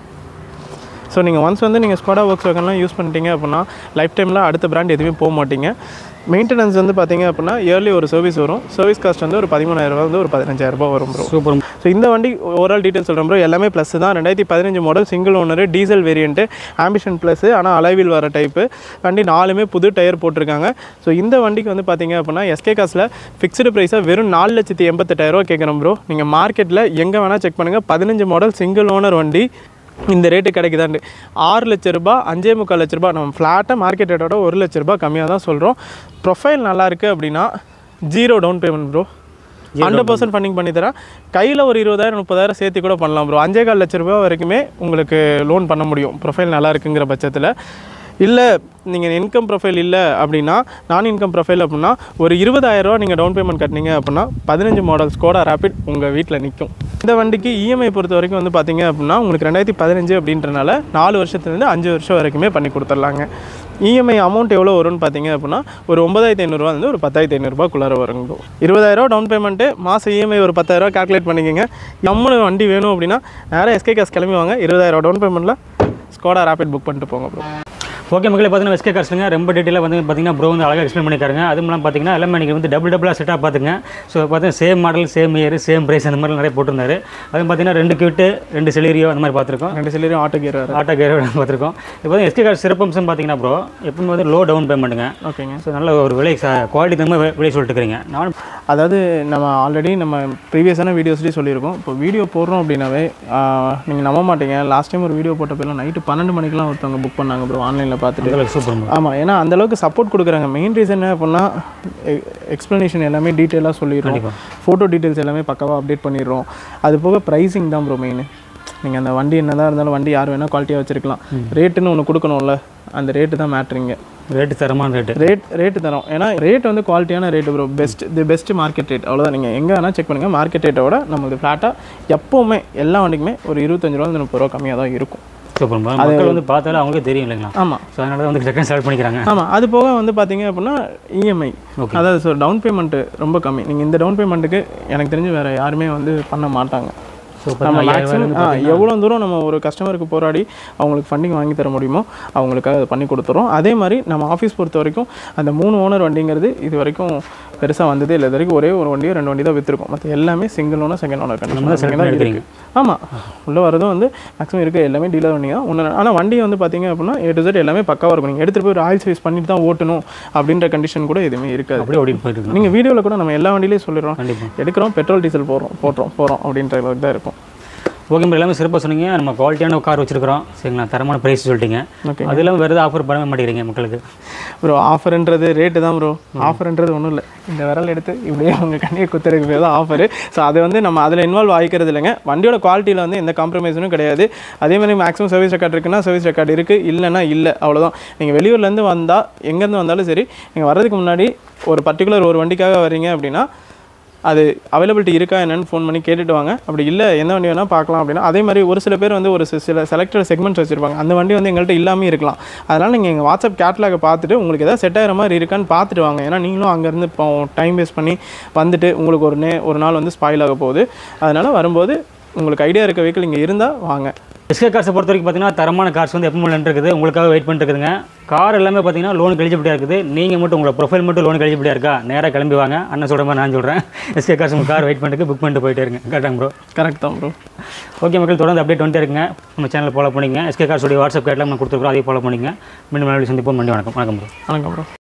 ஸோ நீங்கள் ஒன்ஸ் வந்து நீங்கள் ஸ்கோடா ஒர்க்ஸ் வேகன்லாம் யூஸ் பண்ணிட்டீங்க அப்படின்னா லைஃப் டைமில் அடுத்த பிராண்ட் எதுவுமே போக மாட்டீங்க மெயின்டெனன்ஸ் வந்து பார்த்தீங்க அப்படின்னா இயர்லி ஒரு சர்வீஸ் வரும் சர்வீஸ் காஸ்ட் வந்து ஒரு பதிமூணாயிரம் ரூபா வந்து ஒரு பதினஞ்சாயிரம் ரூபாய் வரும் ப்ரோ சூப்பர் ஸோ இந்த வண்டி ஓவரால் டீட்டெயில் சொல்கிறேன் ப்ரோ எல்லாமே ப்ளஸ் தான் ரெண்டாயிரத்தி பதினஞ்சு model single owner diesel variant ambition plus ஆனால் அலைவில் வர டைப்பு வண்டி நாலுமே புது டயர் போட்டிருக்காங்க ஸோ இந்த வண்டிக்கு வந்து பார்த்தீங்க அப்படின்னா எஸ்கே காசில் ஃபிக்ஸ்டு ப்ரைஸாக வெறும் நாலு லட்சத்தி எண்பத்தெட்டாயிரரூவா கேட்குறோம் ப்ரோ நீங்கள் மார்க்கெட்டில் எங்கே வேணால் செக் பண்ணுங்கள் பதினஞ்சு மாடல் சிங்கிள் ஓனர் வண்டி இந்த ரேட்டு கிடைக்குதாண்டு ஆறு லட்ச ரூபாய் அஞ்சே முக்கால் லட்ச ரூபாய் நம்ம ஃப்ளாட்டாக மார்க்கெட் ரேட்டோட ஒரு லட்ச ரூபாய் கம்மியாக தான் சொல்கிறோம் ப்ரொஃபைல் நல்லா இருக்குது அப்படின்னா zero down payment bro hundred percent funding பண்ணி தரேன் கையில் ஒரு இருபதாயிரம் முப்பதாயிரம் சேர்த்து கூட பண்ணலாம் ப்ரோ அஞ்சே கால் லட்ச ரூபாய் வரைக்குமே உங்களுக்கு லோன் பண்ண முடியும் ப்ரொஃபைல் நல்லா இருக்குங்கிற பட்சத்தில் இல்லை நீங்கள் இன்கம் ப்ரொஃபைல் இல்லை அப்படின்னா நான் இன்கம் ப்ரொஃபைல் அப்படின்னா ஒரு இருபதாயிரரூவா நீங்கள் டவுன் பேமெண்ட் கட்டினீங்க அப்படின்னா பதினஞ்சு மாடல் ஸ்கோடா ரேபிட் உங்கள் வீட்டில் நிற்கும் இந்த வண்டிக்கு இஎம்ஐ பொறுத்த வரைக்கும் வந்து பார்த்தீங்க அப்படின்னா உங்களுக்கு ரெண்டாயிரத்தி பதினஞ்சு அப்படின்றனால நாலு வருஷத்துலேருந்து அஞ்சு வருஷம் வரைக்குமே பண்ணி கொடுத்துர்லாங்க இஎம்ஐ அமௌண்ட் எவ்வளோ வரும்னு பார்த்தீங்க அப்படின்னா ஒரு ஒன்பதாயிரத்தி ஐநூறுரூவா வந்து ஒரு பத்தாயிரத்தி ஐநூறுரூபாக்குள்ளார வருங்க bro. இருபதாயிரரூவா டவுன் பேமெண்ட்டு மாதம் இஎம்ஐ ஒரு பத்தாயிரரூவா கால்குலேட் பண்ணிக்கோங்க நம்மளுக்கு வண்டி வேணும் அப்படின்னா நேராக எஸ்கே காசு கிளம்பி வாங்க இருபதாயிரம் டவுன் பேமெண்ட்டில் ஸ்கோடா ரேபிட் புக் பண்ணிட்டு போங்க ப்ரோ ஓகே மக்களே பார்த்தீங்கன்னா எஸ்கே காசுங்க ரொம்ப டீட்டெயிலாக வந்து பார்த்தீங்கன்னா ப்ரோ வந்து அழகாக எக்ஸ்பிளைன் பண்ணிக்காருங்க அதுவும் இல்லாமல் பார்த்தீங்கன்னா எல்லாமே நீங்கள் வந்து டபுள் டபுளாக செட்டாக பார்த்துங்க ஸோ பார்த்தீங்கன்னா same model same year same price அந்த மாதிரி நிறைய போட்டிருந்தாரு அதுவும் பார்த்தீங்கன்னா ரெண்டு கியூட்டு ரெண்டு செலீரியோ அந்த மாதிரி பார்த்துருக்கோம் ரெண்டு சிலரையும் ஆட்டோ கேர் வேறு ஆட்டோ கேர் பார்த்துருக்கோம் இப்போ வந்து எஸ்கே கார்டு சிறப்பம்சம் பார்த்தீங்கன்னா ப்ரோ எப்பவுமே வந்து லோ டவுன் பேமெண்ட்டுங்க ஓகேங்க ஸோ நல்ல ஒரு விலை குவாலிட்டி தகுந்த விலை சொல்லிட்டு இருக்கிறீங்க நான் அதாவது நம்ம ஆல்ரெடி நம்ம ப்ரீவியஸான வீடியோஸ்லேயே சொல்லியிருக்கோம் இப்போ வீடியோ போடுறோம் அப்படின்னாவே நீங்கள் நம்ப மாட்டீங்க லாஸ்ட் டைம் ஒரு வீடியோ போட்டப்பெல்லாம் நைட்டு பன்னெண்டு மணிக்கெலாம் ஒருத்தவங்க புக் பண்ணாங்க ப்ரோ ஆன்லைனில் பார்த்துட்டு அந்தளவுக்கு சூப்பர் ஆமாம் ஏன்னா அந்த அளவுக்கு சப்போர்ட் கொடுக்குறாங்க மெயின் ரீசன் என்ன அப்படின்னா எக்ஸ்ப்ளனேஷன் எல்லாமே டீட்டெயிலாக சொல்லிடுறோம் ஃபோட்டோ டீட்டெயில்ஸ் எல்லாமே பக்காவாக அப்டேட் பண்ணிடுறோம் அது போக ப்ரைஸிங் தான் ப்ரோ மெயின் நீங்கள் அந்த வண்டி என்னதான் இருந்தாலும் வண்டி யார் வேணால் குவாலிட்டியாக வச்சிருக்கலாம் ரேட்டுன்னு ஒன்று கொடுக்கணும்ல அந்த ரேட்டு தான் மேட்ரிங்க ரேட்டு தரமான ரேட்டு ரேட் ரேட்டு தரோம் ஏன்னா ரேட் வந்து குவாலிட்டியான rate bro best the best market rate அவ்வளோதான் நீங்கள் எங்கே வேணால் செக் பண்ணுங்கள் மார்க்கெட் ரேட்டோட நமக்கு ஃப்ளாட்டாக எப்போவுமே எல்லா வண்டிக்குமே ஒரு இருபத்தஞ்சு ரூபா முப்பது ரூபா கம்மியாக தான் இருக்கும் சூப்பர் ப்ரோ மக்கள் வந்து பார்த்தாலும் அவங்களுக்கே தெரியும் இல்லைங்களா ஆமாம் ஸோ அதனால தான் வந்து செகண்ட் ஸ்டார்ட் பண்ணிக்கிறாங்க ஆமாம் அது போக வந்து பார்த்தீங்க அப்படின்னா இஎம்ஐ Okay. அதாவது ஸோ டவுன் பேமெண்ட்டு ரொம்ப கம்மி நீங்கள் இந்த டவுன் பேமெண்ட்டுக்கு எனக்கு தெரிஞ்சு வேறு யாருமே வந்து பண்ண மாட்டாங்க சூப்பர் நம்ம மேக்ஸிமம் எவ்வளோ தூரம் நம்ம ஒரு கஸ்டமருக்கு போராடி அவங்களுக்கு ஃபண்டிங் வாங்கி தர முடியுமோ அவங்களுக்காக அதை பண்ணி கொடுத்துறோம் அதே மாதிரி நம்ம ஆஃபீஸ் பொறுத்த வரைக்கும் அந்த மூணு ஓனர் வண்டிங்கிறது இது வரைக்கும் பெருசாக வந்ததே இல்லை இது வரைக்கும் ஒரே ஒரு வண்டியோ ரெண்டு வண்டி தான் விற்றுருக்கோம் மற்ற எல்லாமே சிங்கிள் ஓனர் செகண்ட் ஓனர் கண்டிப்பாக தான் எடுக்கிறீங்க. இருக்குது ஆமாம் உள்ளே வரதும் வந்து மேக்ஸிமம் இருக்க எல்லாமே டீலர் வண்டி தான் ஒன்று ஆனால் வண்டி வந்து பார்த்தீங்க அப்படின்னா ஏ டு Z எல்லாமே பக்காவாக இருக்கும் நீங்கள் எடுத்துகிட்டு போய் ஒரு ஆயில் சர்வீஸ் பண்ணிட்டு தான் ஓட்டணும் அப்படின்ற கண்டிஷன் கூட எதுவுமே இருக்காது அப்படியே ஓடிட்டு போயிட்டு இருக்கு நீங்கள் வீடியோவில் கூட நம்ம எல்லா வண்டியிலையும் சொல்லிடுறோம் கண்டிப்பாக எடுக்கிறோம் பெட்ரோல் டீசல் போடுறோம் போடுறோம் போகிறோம் அப்படின்ற அளவுக்கு தான் இருக்கும் ஓகே ப்ரோ எல்லாமே சிறப்பாக சொன்னீங்க நம்ம குவாலிட்டியான கார் வச்சிருக்கிறோம் சரிங்களா தரமான ப்ரைஸ் சொல்லிட்டீங்க ஓகே அது இல்லாமல் வேறு எதாவது ஆஃபர் பண்ணவே மாட்டேங்கிறீங்க மக்களுக்கு ப்ரோ ஆஃபர்ன்றது ரேட்டு தான் ப்ரோ ஆஃபர்ன்றது ஒன்றும் இல்லை இந்த விரல் எடுத்து இப்படியே அவங்க கண்ணியை குத்துறதுக்கு பேர் தான் ஆஃபர் ஸோ அது வந்து நம்ம அதில் இன்வால்வ் ஆகிக்கிறது இல்லைங்க வண்டியோட குவாலிட்டியில் வந்து எந்த காம்ப்ரமைஸும் கிடையாது அதே மாதிரி மேக்ஸிமம் சர்வீஸ் ரெக்கார்ட் இருக்குன்னா சர்வீஸ் ரெக்கார்டு இருக்குது இல்லைன்னா இல்லை அவ்வளோதான் நீங்கள் வெளியூர்லேருந்து வந்தால் எங்கேருந்து வந்தாலும் சரி நீங்கள் வர்றதுக்கு முன்னாடி ஒரு பர்டிகுலர் ஒரு வண்டிக்காக வர்றீங்க அப்படின்னா அது அவைலபிலிட்டி இருக்கா என்னன்னு ஃபோன் பண்ணி கேட்டுட்டு வாங்க அப்படி இல்லை எந்த வண்டி வேணால் பார்க்கலாம் அப்படின்னா அதே மாதிரி ஒரு சில பேர் வந்து ஒரு சி- சில செலக்டட் செக்மெண்ட்ஸ் வச்சுருப்பாங்க அந்த வண்டி வந்து எங்கள்கிட்ட இல்லாமல் இருக்கலாம் அதனால் நீங்கள் எங்கள் வாட்ஸ்அப் கேட்லாக பார்த்துட்டு உங்களுக்கு எதாவது செட் ஆகிற மாதிரி இருக்கான்னு பார்த்துட்டு வாங்க ஏன்னா நீங்களும் அங்கேருந்து இப்போ டைம் வேஸ்ட் பண்ணி வந்துட்டு உங்களுக்கு ஒரு நே ஒரு நாள் வந்து ஸ்பாயில் ஆக போகுது அதனால் வரும்போது உங்களுக்கு ஐடியா இருக்க வெஹிக்கிள் இங்கே இருந்தால் வாங்க எஸ்கே கார்ஸை பொறுத்த வரைக்கும் பார்த்தீங்கன்னா தரமான கார்ஸ் வந்து எப்போ இருக்குது உங்களுக்காக வெயிட் பண்ணிட்டு இருக்குதுங்க கார் எல்லாமே பார்த்தீங்கன்னா லோன் எலிஜிபிலிட்டியாக இருக்குது நீங்கள் மட்டும் உங்களோட ப்ரொஃபைல் மட்டும் லோன் எலிஜிபிலிட்டியாக இருக்கா நேராக கிளம்பி வாங்க அண்ணன் சொல்கிற மாதிரி நான் சொல்கிறேன் எஸ்கே கார்ஸ் உங்கள் கார் வெயிட் பண்ணிட்டு புக் பண்ணிட்டு போயிட்டே இருங்க கரெக்டாங்க ப்ரோ கரெக்ட் தான் ப்ரோ ஓகே மக்கள் தொடர்ந்து அப்டேட் வந்துட்டே இருக்குங்க நம்ம சேனல் ஃபாலோ பண்ணிங்க எஸ்கே கார்ஸோடைய வாட்ஸ்அப் கேட்லாம் நம்ம கொடுத்துருக்கோம் அதையும் ஃபாலோ பண்ணிங்க மீண்டும் மறுபடியும் சந்திப்போம் மண்டி வணக்கம் வணக்கம் ப்ரோ வணக்கம் ப்ரோ